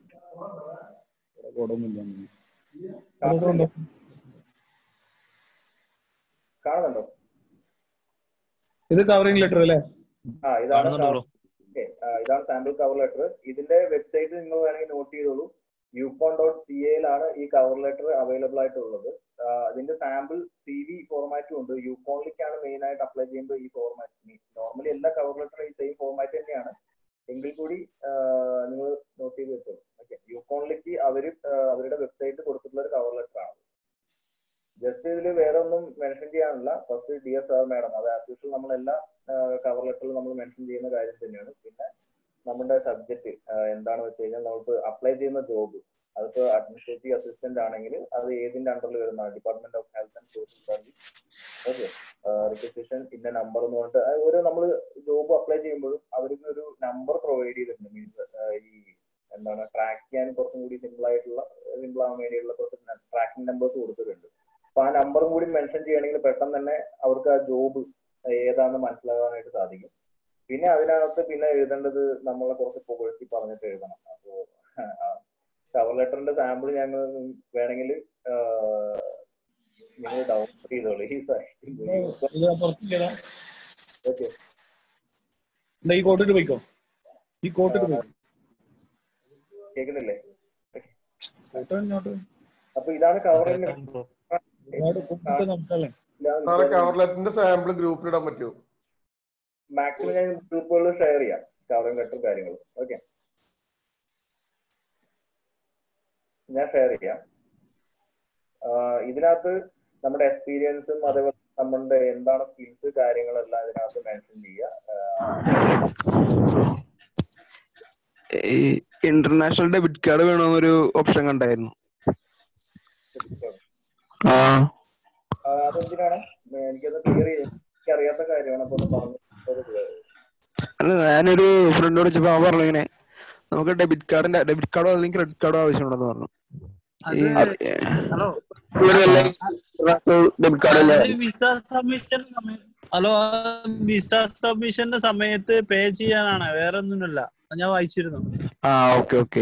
A: കാണുന്നുണ്ടോ
E: ഇത് കവറിംഗ് ലെറ്റർ അല്ലേ
A: ആ ഇതാണ്
E: കാണുന്നുണ്ട് bro.
A: ഓക്കെ ഇതാണ് സാമ്പിൾ കവർ ലെറ്റർ ഇതിന്റെ വെബ്സൈറ്റ് നിങ്ങൾ വേണമെങ്കിൽ നോട്ട് ചെയ്തോളൂ യൂകോൺ ഡോട്ട് സി എയിലാണ് ഈ കവർ ലെറ്റർ അവൈലബിൾ ആയിട്ടുള്ളത് ആ, അതിന്റെ സാമ്പിൾ സി വി ഫോർമാറ്റും ഉണ്ട് യൂകോണിലേക്കാണ് മെയിൻ ആയിട്ട് അപ്ലൈ ചെയ്യുമ്പോൾ ഈ ഫോർമാറ്റ് നോർമലി എല്ലാ കവർ ലെറ്ററും ഈ സെയിം ഫോർമാറ്റ് തന്നെയാണ് എങ്കിൽ കൂടി നിങ്ങൾ നോട്ട് ചെയ്ത് വെച്ചോളൂ ഓക്കെ യൂകോണിലേക്ക് അവര് ആ, അവരുടെ വെബ്സൈറ്റ് കൊടുത്തിട്ടുള്ള ഒരു കവർ ലെറ്റർ ആണ് ജസ്റ്റ് ഇതിൽ വേറെ ഒന്നും മെൻഷൻ ചെയ്യാനില്ല first D S R madam അത് ആസ് യൂഷ്വൽ നമ്മളെല്ലാ കവർ ലെറ്ററിൽ നമ്മൾ മെൻഷൻ ചെയ്യുന്ന കാര്യം തന്നെയാണ് പിന്നെ നമ്മുടെ സബ്ജക്ട് എന്താണെന്ന് വെച്ച് കഴിഞ്ഞാൽ നമുക്ക് അപ്ലൈ ചെയ്യുന്ന ജോബ് അതിപ്പോ അഡ്മിനിസ്ട്രേറ്റീവ് അസിസ്റ്റന്റ് ആണെങ്കിൽ അത് ഏതിന്റെ അണ്ടറിൽ വരുന്ന department of health and social service okay requisition ഇന്ന നമ്പർ എന്ന് പറഞ്ഞിട്ട് അത് ഓരോ നമ്മൾ ജോബ് അപ്ലൈ ചെയ്യുമ്പോഴും അവർക്ക് ഒരു നമ്പർ പ്രൊവൈഡ് ചെയ്തിട്ടുണ്ട് മീൻസ് ഈ എന്താണ് ട്രാക്ക് ചെയ്യാൻ കുറച്ചും കൂടി സിമ്പിൾ ആയിട്ടുള്ള സിമ്പിൾ ആവാൻ വേണ്ടിയുള്ള കുറച്ച് ട്രാക്കിംഗ് നമ്പേഴ്സ് കൊടുത്തിട്ടുണ്ട് അപ്പൊ ആ നമ്പറും കൂടി മെൻഷൻ ചെയ്യണമെങ്കിൽ പെട്ടെന്ന് തന്നെ അവർക്ക് ആ ജോബ് ഏതാണെന്ന് മനസ്സിലാകാനായിട്ട് സാധിക്കും പിന്നെ അതിനകത്ത് പിന്നെ എഴുതേണ്ടത് നമ്മളെ കുറച്ച് പുകഴ്ത്തി പറഞ്ഞിട്ട് എഴുതണം അപ്പോ കവർ ലെറ്ററിന്റെ സാമ്പിൾ ഞങ്ങൾ വേണമെങ്കിൽ നിങ്ങൾ ഡൗൺലോഡ് ചെയ്തോളൂ ഈ
E: ഇത് പുറത്തില്ലടാ
A: ഓക്കെ
E: എന്താ ഈ കോട്ടിട്ട് പോയിക്കോ ഈ കോട്ടിട്ട് പോയിക്കോ
A: കേൾക്കുന്നില്ലേ
E: കോട്ട് ഇങ്ങോട്ട്
A: അപ്പൊ ഇതാണ് കവറിന്റെ
E: ഒരുപാട് കോട്ടിട്ട് നമുക്കല്ലേ
I: സാറെ കവർ ലെറ്ററിന്റെ സാമ്പിൾ ഗ്രൂപ്പിൽ ഇടാൻ പറ്റുമോ
A: മാക്സിമം ഞാൻ ഗ്രൂപ്പുകളിൽ ഷെയർ ചെയ്യാം കവറും കട്ടും കാര്യങ്ങളും ഓക്കെ ഞാൻ ഷെയർ ചെയ്യാം ആഹ് ഇതിനകത്ത് നമ്മുടെ എക്സ്പീരിയൻസും അതേപോലെ നമ്മളുടെ എന്താണ് സ്കിൽസ് കാര്യങ്ങളെല്ലാം ഇതിനകത്ത് മെൻഷൻ ചെയ്യുക
L: ഈ ഇന്റർനാഷണൽ ഡെബിറ്റ് കാർഡ് വേണമെന്നൊരു ഓപ്ഷൻ കണ്ടായിരുന്നു ആ
A: ആഹ് അതെന്തിനാണ് എനിക്കത് ക്ലിയർ ചെയ്യാൻ എനിക്ക് അറിയാത്ത കാര്യമാണ് അപ്പൊ ഒന്ന് പറഞ്ഞു
L: അല്ല ഞാനൊരു ഫ്രണ്ട് വിളിച്ചപ്പോ അവൻ പറഞ്ഞു ഇങ്ങനെ നമുക്ക് ഡെബിറ്റ് കാർഡിന്റെ ഡെബിറ്റ് കാർഡോ അല്ലെങ്കിൽ ക്രെഡിറ്റ് കാർഡോ ആവശ്യമുണ്ടെന്ന് പറഞ്ഞു ഈ
G: ഹലോ
L: ഡെബിറ്റ് കാർഡ് അല്ലേ
M: അത് വിസ സബ്മിഷൻ ഹലോ വിസ സബ്മിഷന്റെ സമയത്ത് പേ ചെയ്യാനാണ് വേറെ ഒന്നുമില്ല അത് ഞാൻ വായിച്ചിരുന്നു
L: ആ ഓക്കെ ഓക്കെ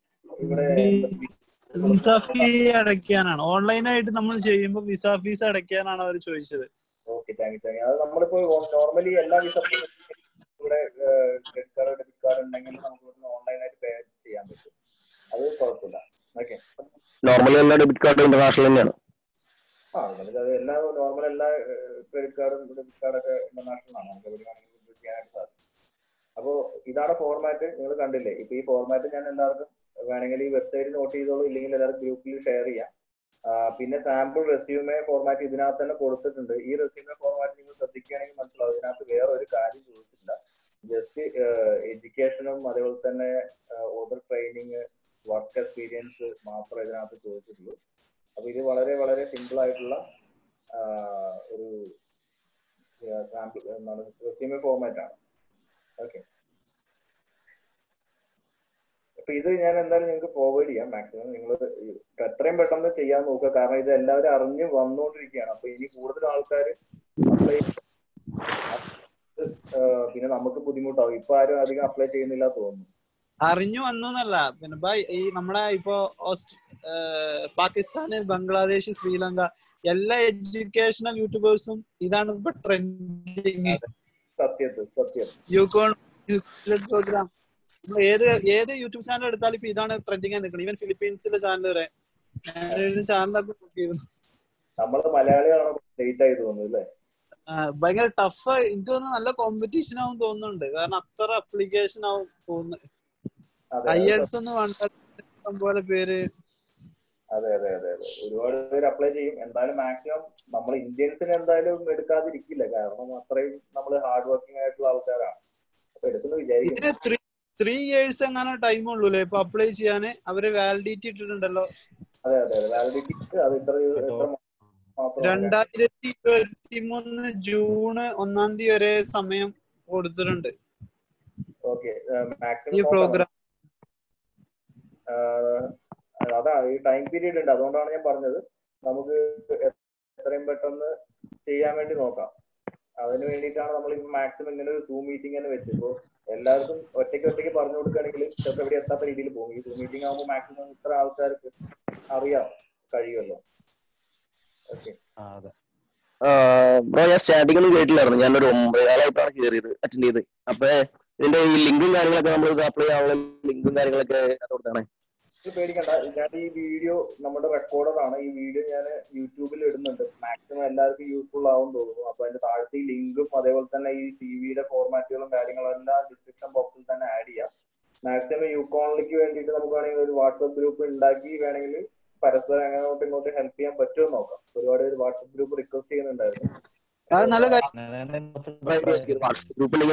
M: വിസ ഫീ അടയ്ക്കാനാണ് ഓൺലൈനായിട്ട് നമ്മൾ ചെയ്യുമ്പോൾ വിസ ഫീസ് അടയ്ക്കാനാണ് അവർ ചോദിച്ചത്
A: okay thank you thank you അത് നമ്മളിപ്പോ നോർമലി എല്ലാ വിസ ഇവിടെ ക്രെഡിറ്റ് കാർഡ് ഡെബിറ്റ് കാർഡ് ഉണ്ടെങ്കിൽ നമുക്ക് ഇവിടുന്ന് ഓൺലൈനായിട്ട് പേ ചെയ്യാൻ പറ്റും അത് കുഴപ്പമില്ല ഓക്കെ
L: നോർമലി എല്ലാ ഡെബിറ്റ് കാർഡും ഇന്റർനാഷണൽ തന്നെയാണ്
A: ആ നമുക്ക് അത് എല്ലാ നോർമൽ എല്ലാ ക്രെഡിറ്റ് കാർഡും ഡെബിറ്റ് കാർഡൊക്കെ ഇന്റർനാഷണൽ ആണ് നമുക്ക് എവിടെ വേണമെങ്കിലും യൂസ് ചെയ്യാനായിട്ട് സാധിക്കും അപ്പോ ഇതാണ് ഫോർമാറ്റ് നിങ്ങൾ കണ്ടില്ലേ ഇപ്പൊ ഈ ഫോർമാറ്റ് ഞാൻ എല്ലാവർക്കും വേണമെങ്കിൽ ഈ വെബ്സൈറ്റ് നോട്ട് ചെയ്തോളൂ ഇല്ലെങ്കിൽ എല്ലാവർക്കും ഗ്രൂപ്പിൽ ഷെയർ ചെയ്യാം ആ, പിന്നെ സാമ്പിൾ റെസ്യൂമെ ഫോർമാറ്റ് ഇതിനകത്ത് തന്നെ കൊടുത്തിട്ടുണ്ട് ഈ റെസ്യൂമെ ഫോർമാറ്റ് നിങ്ങൾ ശ്രദ്ധിക്കുകയാണെങ്കിൽ മനസ്സിലാവും ഇതിനകത്ത് വേറെ ഒരു കാര്യം ചോദിച്ചിട്ടില്ല ജസ്റ്റ് എഡ്യൂക്കേഷനും അതേപോലെ തന്നെ ഓർഡർ ട്രെയിനിങ് വർക്ക് എക്സ്പീരിയൻസ് മാത്രമേ ഇതിനകത്ത് ചോദിച്ചിട്ടുള്ളൂ അപ്പൊ ഇത് വളരെ വളരെ സിമ്പിൾ ആയിട്ടുള്ള ആ, ഒരു സാമ്പിൾ എന്താണ് റെസ്യൂമെ ഫോർമാറ്റ് ആണ് ഓക്കെ അപ്പൊ ഇത് ഞാൻ എന്തായാലും നിങ്ങൾക്ക് ഫോർവേഡ് ചെയ്യാം മാക്സിമം നിങ്ങൾ എത്രയും പെട്ടെന്ന് ചെയ്യാൻ നോക്കുക കാരണം ഇത് എല്ലാവരും അറിഞ്ഞ് വന്നുകൊണ്ടിരിക്കുകയാണ് അപ്പൊ ഇനി കൂടുതൽ ആൾക്കാർ അപ്ലൈ പിന്നെ നമുക്ക് ബുദ്ധിമുട്ടാവും ഇപ്പൊ ആരും അധികം അപ്ലൈ ചെയ്യുന്നില്ല തോന്നുന്നു
M: അറിഞ്ഞു വന്നു എന്നല്ല പിന്നെ ബൈ ഈ നമ്മളെ ഇപ്പോ ഓസ്റ്റ് ഏഹ് പാകിസ്ഥാന് ബംഗ്ലാദേശ് ശ്രീലങ്ക എല്ലാ എഡ്യൂക്കേഷണൽ യൂട്യൂബേഴ്സും ഇതാണ് ഇപ്പൊ ട്രെൻഡിങ്
A: സത്യത്തിൽ സത്യം
M: യൂക്കോൺ പ്രോഗ്രാം നമ്മൾ ഏത് ഏത് യൂട്യൂബ് ചാനൽ എടുത്താലും ഇപ്പൊ ഇതാണ് ട്രെൻഡിങ് ആയി നിൽക്കുന്നത് ഈവൻ ഫിലിപ്പീൻസിലെ ചാനൽ വരെ ഞാൻ എഴുതുന്ന ചാനലൊക്കെ നോക്കിയിരുന്നു
A: നമ്മള് മലയാളികളാണ് ലേറ്റ് ആയി തോന്നുന്നു അല്ലേ
M: ആ, ഭയങ്കര ടഫ് എനിക്ക് തോന്നുന്നു നല്ല കോമ്പറ്റീഷൻ ആവും തോന്നുന്നുണ്ട് കാരണം അത്ര അപ്ലിക്കേഷൻ ആവും തോന്നുന്നു
A: അതെ,
M: ഐ
A: അതെ.
M: എൽസ് ഒന്നും വേണ്ട ഇഷ്ടം പോലെ പേര്
A: അതെ അതെ അതെ അതെ ഒരുപാട് പേര് അപ്ലൈ ചെയ്യും എന്തായാലും മാക്സിമം നമ്മൾ ഇന്ത്യൻസിന് എന്തായാലും എടുക്കാതിരിക്കില്ല കാരണം അത്രയും നമ്മൾ ഹാർഡ് വർക്കിംഗ് ആയിട്ടുള്ള ആൾക്കാരാണ് അപ്പൊ എടുക്കുന്നു വിചാരിക്കുന്നു
M: ഇതിന് ത്രീ ത്രീ ഇയേഴ്സ് എങ്ങനെ ടൈം ഉള്ളൂ അല്ലേ ഇപ്പൊ അപ്ലൈ ചെയ്യാന് അവര് വാലിഡിറ്റി ഇട്ടിട്ടുണ്ടല്ലോ
A: അതെ അതെ അതെ വാലിഡിറ്റി അത് ഇത്ര എത്ര മാത്രമാണ്
M: രണ്ടായിരത്തി ഇരുപത്തി മൂന്ന് ജൂൺ ഒന്നാം തീയതി വരെ സമയം കൊടുത്തിട്ടുണ്ട്
A: ഓക്കെ
M: ഈ
A: മാക്സിമം നോക്കാം
M: പ്രോഗ്രാം
A: ആഹ് അതാ ഈ ടൈം പീരീഡ് ഉണ്ട് അതുകൊണ്ടാണ് ഞാൻ പറഞ്ഞത് നമുക്ക് എത്രയും പെട്ടെന്ന് ചെയ്യാൻ വേണ്ടി നോക്കാം അതിന് വേണ്ടിയിട്ടാണ് നമ്മൾ ഇപ്പൊ മാക്സിമം ഇങ്ങനെ ഒരു സൂം മീറ്റിംഗ് തന്നെ വെച്ചത് ഇപ്പോ എല്ലാവർക്കും ഒറ്റയ്ക്ക് ഒറ്റയ്ക്ക് പറഞ്ഞു കൊടുക്കുകയാണെങ്കിൽ ചിലപ്പോൾ എവിടെ എത്താത്ത രീതിയിൽ പോകും ഈ സൂം മീറ്റിംഗ് ആകുമ്പോൾ മാക്സിമം ഇത്ര ആൾക്കാർക്ക് അറിയാം കഴിയുമല്ലോ ഓക്കെ
H: ബ്രോ ഞാൻ സ്റ്റാർട്ടിങ്ങിൽ കേട്ടില്ലായിരുന്നു ഞാനൊരു ഒമ്പതാളായിട്ടാണ് കയറിയത് അറ്റൻഡ് ചെയ്ത് അപ്പൊ ഇതിന്റെ ഈ ലിങ്കും കാര്യങ്ങളൊക്കെ നമ്മൾ അപ്ലൈ ചെയ്യാനുള്ള ലിങ്കും കാര്യങ്ങളൊക്കെ കൊടുത്താണ്
A: ഇത് പേടിക്കണ്ട ഞാൻ ഈ വീഡിയോ നമ്മുടെ റെക്കോർഡറാണ് ഈ വീഡിയോ ഞാൻ യൂട്യൂബിൽ ഇടുന്നുണ്ട് മാക്സിമം എല്ലാവർക്കും യൂസ്ഫുൾ ആവും തോന്നുന്നു അപ്പൊ അതിന്റെ താഴത്തെ ഈ ലിങ്കും അതേപോലെ തന്നെ ഈ ടി വിയുടെ ഫോർമാറ്റുകളും കാര്യങ്ങളും എല്ലാം ഡിസ്ക്രിപ്ഷൻ ബോക്സിൽ തന്നെ ആഡ് ചെയ്യാം മാക്സിമം യൂക്കോണിലേക്ക് വേണ്ടിയിട്ട് നമുക്ക് വേണമെങ്കിൽ ഒരു വാട്സ്ആപ്പ് ഗ്രൂപ്പ് ഉണ്ടാക്കി വേണമെങ്കിൽ പരസ്പരം അങ്ങനെ അങ്ങോട്ടും ഇങ്ങോട്ടും ഹെൽപ്പ് ചെയ്യാൻ പറ്റുമോ നോക്കാം ഒരുപാട് പേര് വാട്സ്ആപ്പ് ഗ്രൂപ്പ് റിക്വസ്റ്റ് ചെയ്യുന്നുണ്ടായിരുന്നു
M: അത് നല്ല കാര്യം
H: വാട്സ്ആപ്പ് ഗ്രൂപ്പിലേക്ക്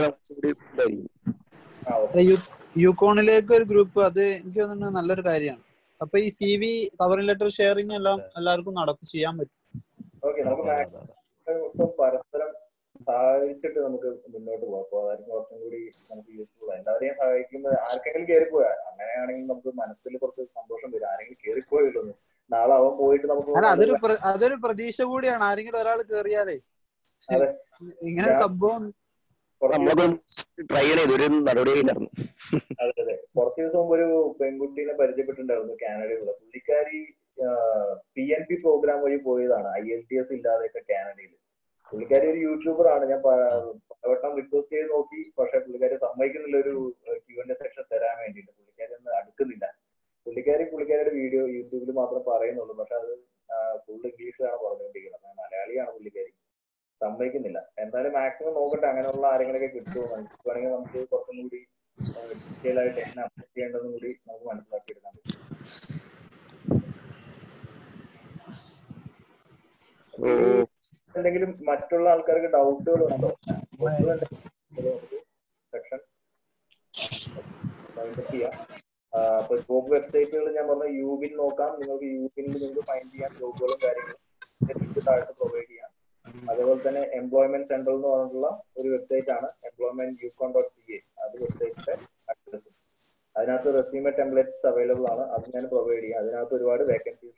A: ആ
M: അല്ല, യു- യൂക്കോണിലേക്ക് ഒരു ഗ്രൂപ്പ് അത് എനിക്ക് തോന്നുന്നു നല്ലൊരു കാര്യമാണ് അപ്പൊ ഈ C V covering letter sharing എല്ലാം എല്ലാവർക്കും നടക്കും ചെയ്യാൻ പറ്റും
A: ഓക്കെ നമുക്ക് മാക്സിമം പരസ്പരം സഹായിച്ചിട്ട് നമുക്ക് മുന്നോട്ട് പോകാം അപ്പൊ അതായിരിക്കും കുറച്ചും കൂടി നമുക്ക് യൂസ്ഫുൾ എല്ലാവരെയും സഹായിക്കുമ്പോൾ ആർക്കെങ്കിലും കയറിപ്പോയാ അങ്ങനെയാണെങ്കിൽ നമുക്ക് മനസ്സിൽ കുറച്ച് സന്തോഷം വരും ആരെങ്കിലും കയറിപ്പോയല്ലോ നാളെ അവൻ പോയിട്ട് നമുക്ക്
M: അല്ല അതൊരു പ്ര- അതൊരു പ്രതീക്ഷ കൂടിയാണ് ആരെങ്കിലും ഒരാൾ കേറിയാലേ
A: അതെ
M: ഇങ്ങനെ
A: ഞാൻ-
M: സംഭവം
H: നമ്മളൊക്കെ ട്രൈ ചെയ്ത് ഒരു നടപടിയില്ലായിരുന്നു
A: അതെ അതെ കുറച്ച് ദിവസം മുമ്പ് ഒരു പെൺകുട്ടീനെ പരിചയപ്പെട്ടിട്ടുണ്ടായിരുന്നു കാനഡയിലുള്ള പുള്ളിക്കാരി പി എൻ പി പ്രോഗ്രാം വഴി പോയതാണ് ഐ എൽ ടി എസ് ഇല്ലാതെയൊക്കെ കാനഡയിൽ പുള്ളിക്കാരി ഒരു യൂട്യൂബർ ആണ് ഞാൻ പ- പലവട്ടം റിക്വസ്റ്റ് ചെയ്ത് നോക്കി പക്ഷെ പുള്ളിക്കാരി സമ്മതിക്കുന്നില്ല ഒരു ക്യൂ എൻ സെക്ഷൻ തരാൻ വേണ്ടിയിട്ട് പുള്ളിക്കാരി ഒന്നും അടുക്കുന്നില്ല പുള്ളിക്കാരി പുള്ളിക്കാരിയുടെ വീഡിയോ യൂട്യൂബിൽ മാത്രം പറയുന്നുള്ളൂ പക്ഷെ അത് ഫുൾ ഇംഗ്ലീഷിലാണ് പറഞ്ഞുകൊണ്ടിരിക്കുന്നത് അപ്പൊ മലയാളിയാണ് പുള്ളിക്കാരി സമ്മതിക്കുന്നില്ല എന്തായാലും മാക്സിമം നോക്കട്ടെ അങ്ങനെയുള്ള ആരെങ്കിലൊക്കെ കിട്ടുമോ വേണമെങ്കിൽ നമുക്ക് കുറച്ചും കൂടി ഡീറ്റെയിൽ ആയിട്ട് എങ്ങനെ അപ്ഡേറ്റ് ചെയ്യേണ്ടതെന്നും കൂടി നമുക്ക് മനസ്സിലാക്കി എടുക്കാൻ പറ്റും എന്തെങ്കിലും മറ്റുള്ള ആൾക്കാർക്ക് ഡൗട്ടുകൾ ഉണ്ടോ സെക്ഷൻ ചെയ്യാം ആ, അപ്പൊ ജോബ് വെബ്സൈറ്റുകൾ ഞാൻ പറഞ്ഞ യൂബിൻ നോക്കാം നിങ്ങൾക്ക് യൂബിനിൽ നിങ്ങൾക്ക് ഫൈൻഡ് ചെയ്യാൻ ജോബുകളും കാര്യങ്ങളും ലിങ്ക് താഴത്ത് പ്രൊവൈഡ് ചെയ്യാം അതേപോലെ തന്നെ എംപ്ലോയ്മെന്റ് സെന്റർ എന്ന് പറഞ്ഞിട്ടുള്ള ഒരു വെബ്സൈറ്റ് ആണ് employment Yukon dot C A അത് വെബ്സൈറ്റിന്റെ അഡ്രസ് അതിനകത്ത് റെസ്യൂമെ ടെംപ്ലേറ്റ്സ് അവൈലബിൾ ആണ് അത് ഞാൻ പ്രൊവൈഡ് ചെയ്യാം അതിനകത്ത് ഒരുപാട് വേക്കൻസീസ്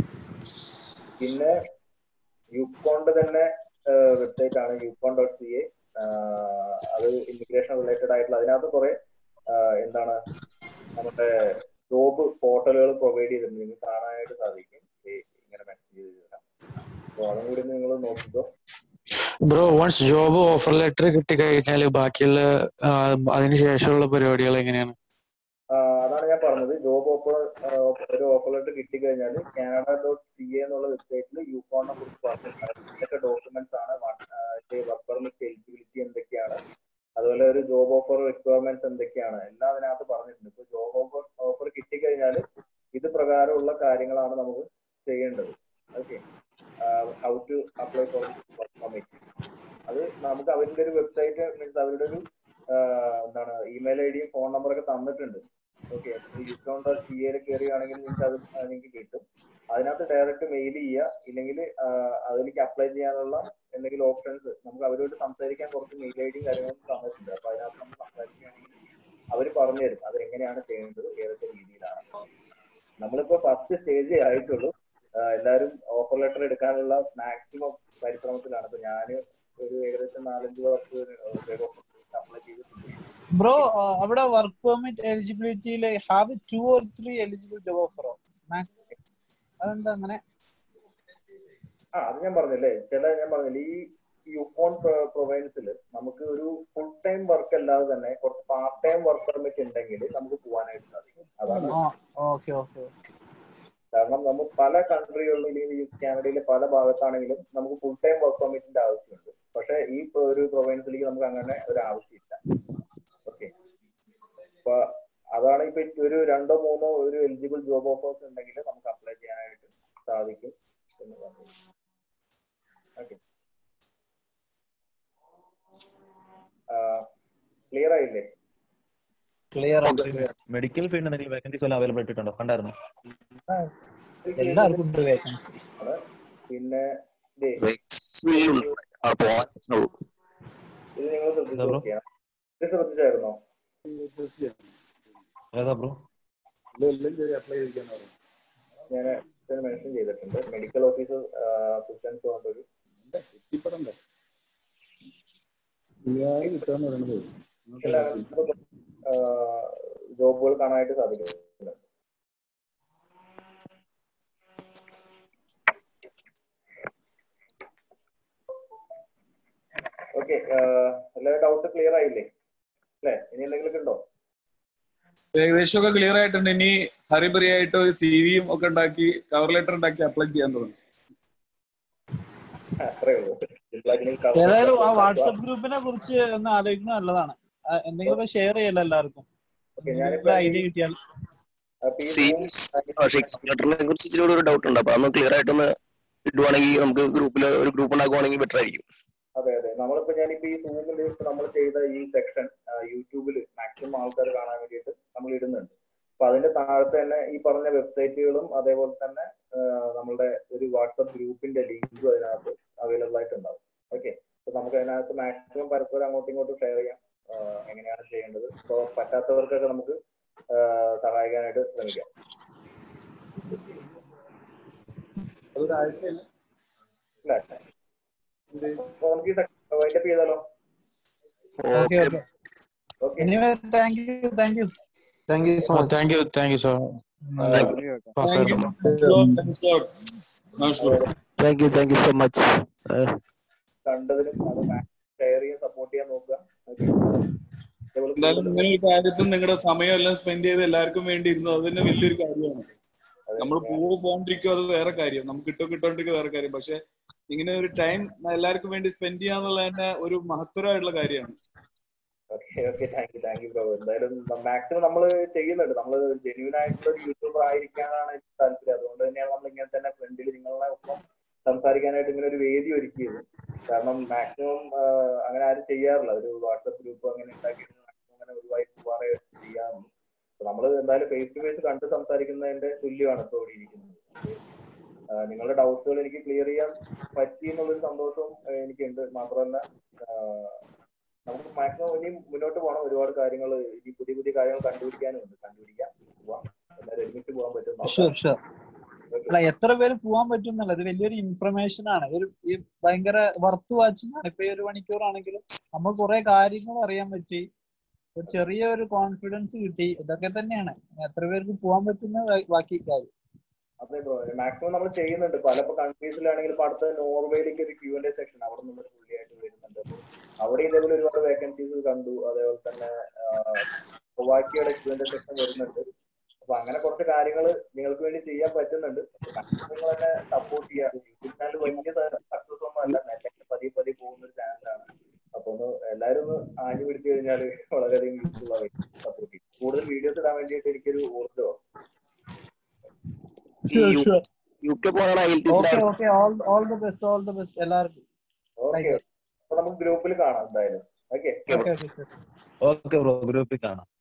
A: പിന്നെ യുക്കോണിന്റെ തന്നെ വെബ്സൈറ്റ് ആണ് യുക്കോൺ ഡോട്ട് സി എ അത് ഇമിഗ്രേഷൻ റിലേറ്റഡ് ആയിട്ടുള്ള അതിനകത്ത് കുറെ എന്താണ് നമ്മുടെ ജോബ് പോർട്ടലുകൾ പ്രൊവൈഡ് ചെയ്തിട്ടുണ്ട് നിങ്ങൾക്ക് കാണാനായിട്ട് സാധിക്കും ഈ ഇങ്ങനെ മെസ്സേജ് ചെയ്ത് തരാം അപ്പോൾ അതും കൂടി നിങ്ങൾ നോക്കിക്കോ
N: bro once job offer letter കിട്ടിക്കഴിഞ്ഞാൽ ബാക്കിയുള്ള ആ, അതിന് ശേഷമുള്ള പരിപാടികൾ എങ്ങനെയാണ്
A: ആ, അതാണ് ഞാൻ പറഞ്ഞത് ജോബ് ഓഫർ ഒരു ഓഫർ ലെറ്റർ കിട്ടിക്കഴിഞ്ഞാൽ കാനഡ ഡോട്ട് സി എ എന്നുള്ള വെബ്സൈറ്റിൽ യൂക്കോണിനെ കുറിച്ച് പറഞ്ഞിട്ടുണ്ട് എന്തൊക്കെ ഡോക്യുമെന്റ്സ് ആണ് വർക്ക് പെർമിറ്റ് എലിജിബിലിറ്റി എന്തൊക്കെയാണ് അതുപോലെ ഒരു ജോബ് ഓഫർ റിക്വയർമെന്റ്സ് എന്തൊക്കെയാണ് എല്ലാം അതിനകത്ത് പറഞ്ഞിട്ടുണ്ട് ഇപ്പൊ ജോബ് ഓഫർ ഓഫർ കിട്ടിക്കഴിഞ്ഞാൽ ഇത് പ്രകാരമുള്ള കാര്യങ്ങളാണ് നമുക്ക് ചെയ്യേണ്ടത് okay how to apply for work permit അത് നമുക്ക് അവരുടെ ഒരു വെബ്സൈറ്റ് മീൻസ് അവരുടെ ഒരു ആ, എന്താണ് ഇമെയിൽ ഐ ഡിയും ഫോൺ നമ്പറൊക്കെ തന്നിട്ടുണ്ട് ഓക്കെ യുക്കോൺ ഡോട്ട് സി എയിൽ കയറുകയാണെങ്കിൽ നിങ്ങൾക്ക് അത് നിങ്ങൾക്ക് കിട്ടും അതിനകത്ത് ഡയറക്റ്റ് മെയിൽ ചെയ്യുക ഇല്ലെങ്കിൽ അതിലേക്ക് അപ്ലൈ ചെയ്യാനുള്ള എന്തെങ്കിലും ഓപ്ഷൻസ് നമുക്ക് അവരോട് സംസാരിക്കാൻ കുറച്ച് മെയിൽ ഐ ഡിയും കാര്യങ്ങളും തന്നിട്ടുണ്ട് അപ്പൊ അതിനകത്ത് നമ്മൾ സംസാരിക്കുകയാണെങ്കിൽ അവർ പറഞ്ഞു തരും അത് എങ്ങനെയാണ് ചെയ്യേണ്ടത് ഏതൊക്കെ രീതിയിലാണ് നമ്മളിപ്പോ ഫസ്റ്റ് സ്റ്റേജ് ആയിട്ടുള്ളൂ ആ, എല്ലാവരും ഓഫർ ലെറ്റർ എടുക്കാനുള്ള മാക്സിമം പരിശ്രമത്തിലാണ് ഇപ്പൊ ഞാന് ഒരു ഏകദേശം നാലഞ്ച് വർക്ക് അപ്ലൈ ചെയ്തിട്ടുണ്ട്
M: ബ്രോ അവിടെ വർക്ക് പെർമിറ്റ് എലിജിബിലിറ്റിയിൽ have two or three eligible job ഓഫറോ അതെന്താ അങ്ങനെ
A: ആ അത് ഞാൻ പറഞ്ഞില്ലേ ചില ഞാൻ പറഞ്ഞില്ലേ ഈ യുക്കോൺ പ്രൊവിൻസിൽ നമുക്ക് ഒരു ഫുൾ ടൈം വർക്ക് അല്ലാതെ തന്നെ കുറച്ച് പാർട്ട് ടൈം വർക്ക് പെർമിറ്റ് ഉണ്ടെങ്കിൽ നമുക്ക് പോകാനായിട്ട് സാധിക്കും അതാണ്
M: ഓക്കെ ഓക്കെ
A: കാരണം നമ്മൾ പല കൺട്രികളിലും ഇല്ലെങ്കിൽ ഈ കാനഡയിലെ പല ഭാഗത്താണെങ്കിലും നമുക്ക് ഫുൾ ടൈം വർക്ക് പെർമിറ്റിന്റെ ആവശ്യമുണ്ട് പക്ഷെ ഈ പ്ര- ഒരു പ്രൊവിൻസിലേക്ക് നമുക്ക് അങ്ങനെ ഒരു ആവശ്യമില്ല ഓക്കെ അപ്പൊ അതാണ് ഇപ്പൊ ഒരു രണ്ടോ മൂന്നോ ഒരു എലിജിബിൾ ജോബ് ഓഫേഴ്സ് ഉണ്ടെങ്കിൽ നമുക്ക് അപ്ലൈ ചെയ്യാനായിട്ട് സാധിക്കും എന്ന് പറഞ്ഞു ഓക്കെ ക്ലിയർ ആയില്ലേ
M: ക്ലിയർ
O: മെഡിക്കൽ ഫീൽഡ് എന്തെങ്കിലും വേക്കൻസീസ് വല്ല അവൈലബിൾ ആയിട്ടുണ്ടോ കണ്ടായിരുന്നു
M: എല്ലാവർക്കും ഉണ്ട് വേക്കൻസി
A: ആണ്. പിന്നെ ദേ,
H: ഉണ്ട് ആ പോവാൻ പ്രശ്നമുള്ളൂ
A: ഇത് നിങ്ങൾ ശ്രദ്ധിച്ചു
O: എന്താ ബ്രോ
A: നോക്കിയാണ് ഇത് ശ്രദ്ധിച്ചായിരുന്നോ
O: ഏതാ ബ്രോ
A: ഞാൻ ഇതിന് മെൻഷൻ ചെയ്തിട്ടുണ്ട് മെഡിക്കൽ ഓഫീസർ അസിസ്റ്റൻസ് പറഞ്ഞൊരു ജോബുകൾ കാണാനായിട്ട് സാധിക്കും ഓക്കെ എല്ലാ ഡൗട്ട് ക്ലിയർ ആയില്ലേ അല്ലേ ഇനി എന്തെങ്കിലും ഉണ്ടോ
E: ഏകദേശം ഒക്കെ ക്ലിയർ ആയിട്ടുണ്ട് ഇനി ഹറിബറി ആയിട്ട് ഒരു സി വിയും ഒക്കെ ഉണ്ടാക്കി കവർ ലെറ്റർ ഉണ്ടാക്കി അപ്ലൈ ചെയ്യാൻ തോന്നുന്നു
A: അത്രേ ഉള്ളൂ സിമ്പിളായിട്ട് നിങ്ങൾക്ക് cover
G: ഏതായാലും ആ
A: letter
G: വാട്സപ്പ് ഗ്രൂപ്പിനെ കുറിച്ച് ഒന്ന് ആലോചിക്കുന്നത് നല്ലതാണ് ആ, എന്തെങ്കിലുമൊക്കെ ഷെയർ ചെയ്യല്ലോ എല്ലാവർക്കും
A: ഓക്കെ ഞാനിപ്പോ
G: ഐഡിയ കിട്ടിയാൽ
H: ലെറ്ററിനെ കുറിച്ച് ഇച്ചിരി ഒരു ഡൗട്ട് ഉണ്ട് അപ്പൊ അതൊന്ന് ക്ലിയർ ആയിട്ടൊന്ന് ഇടുവാണെങ്കിൽ നമുക്ക് ഗ്രൂപ്പിൽ ഒരു ഗ്രൂപ്പ് ഉണ്ടാക്കുവാണെങ്കിൽ ബെറ്റർ ആയിരിക്കും
A: അതെ അതെ നമ്മളിപ്പോ ഞാനിപ്പോ ഈ സൂമിൽ നമ്മൾ ചെയ്ത ഈ സെക്ഷൻ യൂട്യൂബിൽ മാക്സിമം ആൾക്കാർ കാണാൻ വേണ്ടിയിട്ട് നമ്മൾ ഇടുന്നുണ്ട് അപ്പൊ അതിന്റെ താഴത്ത് തന്നെ ഈ പറഞ്ഞ വെബ്സൈറ്റുകളും അതേപോലെ തന്നെ ആ, നമ്മളുടെ ഒരു വാട്സപ്പ് ഗ്രൂപ്പിന്റെ ലിങ്കും അതിനകത്ത് അവൈലബിൾ ആയിട്ടുണ്ടാവും ഓക്കെ അപ്പൊ നമുക്ക് അതിനകത്ത് മാക്സിമം പരസ്പരം അങ്ങോട്ടും ഇങ്ങോട്ടും ഷെയർ ചെയ്യാം ആ, എങ്ങനെയാണ് ചെയ്യേണ്ടത് അപ്പോൾ പറ്റാത്തവർക്കൊക്കെ നമുക്ക് ആ, സഹായിക്കാനായിട്ട് ശ്രമിക്കാം ഇല്ല അപ്പൊ നമുക്ക് ഈ സെക്ഷൻ വൈൻഡപ്പ് ചെയ്താലോ
G: okay okay
A: okay
G: anyway thank you thank you
N: thank you so much thank you thank you so
H: thank you thank you so much
A: കണ്ടതിനും അത് ഷെയർ ചെയ്യാൻ സപ്പോർട്ട് ചെയ്യാൻ നോക്കുക Okay.
E: എന്തായാലും ഇങ്ങനെ ഒരു കാര്യത്തിൽ നിങ്ങളുടെ സമയം എല്ലാം സ്പെൻഡ് ചെയ്ത് എല്ലാവർക്കും വേണ്ടി ഇരുന്നു അത് തന്നെ വലിയൊരു കാര്യമാണ് നമ്മൾ പോവ് പോണ്ടിരിക്കും അത് വേറെ കാര്യം നമുക്ക് കിട്ടോ കിട്ടോണ്ടിരിക്കും വേറെ കാര്യം പക്ഷെ ഇങ്ങനെ ഒരു ടൈം എല്ലാവർക്കും വേണ്ടി സ്പെൻഡ് ചെയ്യാന്നുള്ളത് തന്നെ ഒരു മഹത്തരമായിട്ടുള്ള കാര്യമാണ്
A: okay okay thank you thank you bro എന്തായാലും മാക്സിമം നമ്മൾ ചെയ്യുന്നുണ്ട് നമ്മൾ ജെന്യൂൻ ആയിട്ടുള്ള ഒരു യൂട്യൂബർ ആയിരിക്കാനാണ് എനിക്ക് താല്പര്യം അതുകൊണ്ട് തന്നെയാണ് നമ്മൾ ഇങ്ങനെ തന്നെ ഫ്രണ്ടിൽ നിങ്ങളെ ഒപ്പം സംസാരിക്കാനായിട്ട് ഇങ്ങനെ ഒരു വേദി ഒരുക്കിയത് കാരണം മാക്സിമം അങ്ങനെ ആരും ചെയ്യാറില്ല ഒരു വാട്സപ്പ് ഗ്രൂപ്പ് അങ്ങനെ ഉണ്ടാക്കിയിട്ട് maximum അങ്ങനെ ഒഴിവായി പോവാറേ ചെയ്യാറുള്ളൂ നമ്മൾ എന്തായാലും ഫേസ് ടു ഫേസ് കണ്ട് സംസാരിക്കുന്നതിന്റെ തുല്യമാണ് ഇപ്പോൾ ഇവിടെ ഇരിക്കുന്നത് ആ, നിങ്ങളുടെ ഡൗട്ട്സുകൾ എനിക്ക് ക്ലിയർ ചെയ്യാൻ പറ്റി എന്നുള്ളൊരു സന്തോഷവും ആ, എനിക്കുണ്ട് മാത്രമല്ല ആ, നമുക്ക് മാക്സിമം ഇനി മുന്നോട്ട് പോകണം ഒരുപാട് കാര്യങ്ങൾ ഇനി പുതിയ പുതിയ കാര്യങ്ങൾ കണ്ടുപിടിക്കാനും ഉണ്ട് കണ്ടുപിടിക്കാം പോവാം എല്ലാവരും ഒരുമിച്ച് പോകാൻ പറ്റും
G: ഷുവർ ഷുവർ അല്ല എത്ര പേര് പോകാൻ പറ്റും എന്നല്ല ഇത് വലിയൊരു ഇൻഫർമേഷൻ ആണ് ഒരു ഈ ഭയങ്കര വർത്ത് വാച്ചിങ് ആണ് ഇപ്പൊ ഈ ഒരു മണിക്കൂറാണെങ്കിലും നമ്മൾ കുറെ കാര്യങ്ങൾ അറിയാൻ പറ്റി ഒരു ചെറിയ ഒരു കോൺഫിഡൻസ് കിട്ടി ഇതൊക്കെ തന്നെയാണ് എത്ര പേർക്ക് പോകാൻ പറ്റുന്ന ബാ- ബാക്കി കാര്യം
A: അതെ ബ്രോ മാക്സിമം നമ്മൾ ചെയ്യുന്നുണ്ട് പല കൺട്രീസിലാണെങ്കിൽ ഇപ്പൊ അടുത്ത നോർവേയിലേക്ക് ഒരു ക്യൂ ആൻഡ് സെക്ഷൻ അവിടെ നിന്ന് പുള്ളിയായിട്ട് വരുന്നുണ്ട് അപ്പൊ അവിടെ ഇതേപോലെ ഒരുപാട് വേക്കൻസീസ് കണ്ടു അതേപോലെ തന്നെ സ്ലോവാക്കിയുടെ ക്യൂ ആൻഡ് സെക്ഷൻ വരുന്നുണ്ട് അപ്പൊ അങ്ങനെ കുറച്ച് കാര്യങ്ങൾ നിങ്ങൾക്ക് വേണ്ടി ചെയ്യാൻ പറ്റുന്നുണ്ട് മാക്സിമം നിങ്ങൾ തന്നെ സപ്പോർട്ട് ചെയ്യുക യൂട്യൂബ് ചാനൽ വലിയ സക്സസ് ഒന്നും അല്ല നെല്ലൊക്കെ പതിയെ പതിയെ പോകുന്ന ഒരു ചാനലാണ് അപ്പൊ ഒന്ന് എല്ലാവരും ഒന്ന് ആഞ്ഞു പിടിച്ചു കഴിഞ്ഞാൽ വളരെയധികം യൂസ്ഫുൾ ആയിരിക്കും സപ്പോർട്ട് ചെയ്യും കൂടുതൽ വീഡിയോസ് ഇടാൻ വേണ്ടിയിട്ട് എനിക്കൊരു ഊർജ്ജമാണ്
H: യു കെ പോകാനാണ് I L
G: okay okay all all the best all the best എല്ലാവർക്കും
A: ഓക്കെ അപ്പൊ നമുക്ക് ഗ്രൂപ്പിൽ കാണാം എന്തായാലും okay
G: okay okay
O: okay bro ഗ്രൂപ്പിൽ കാണാം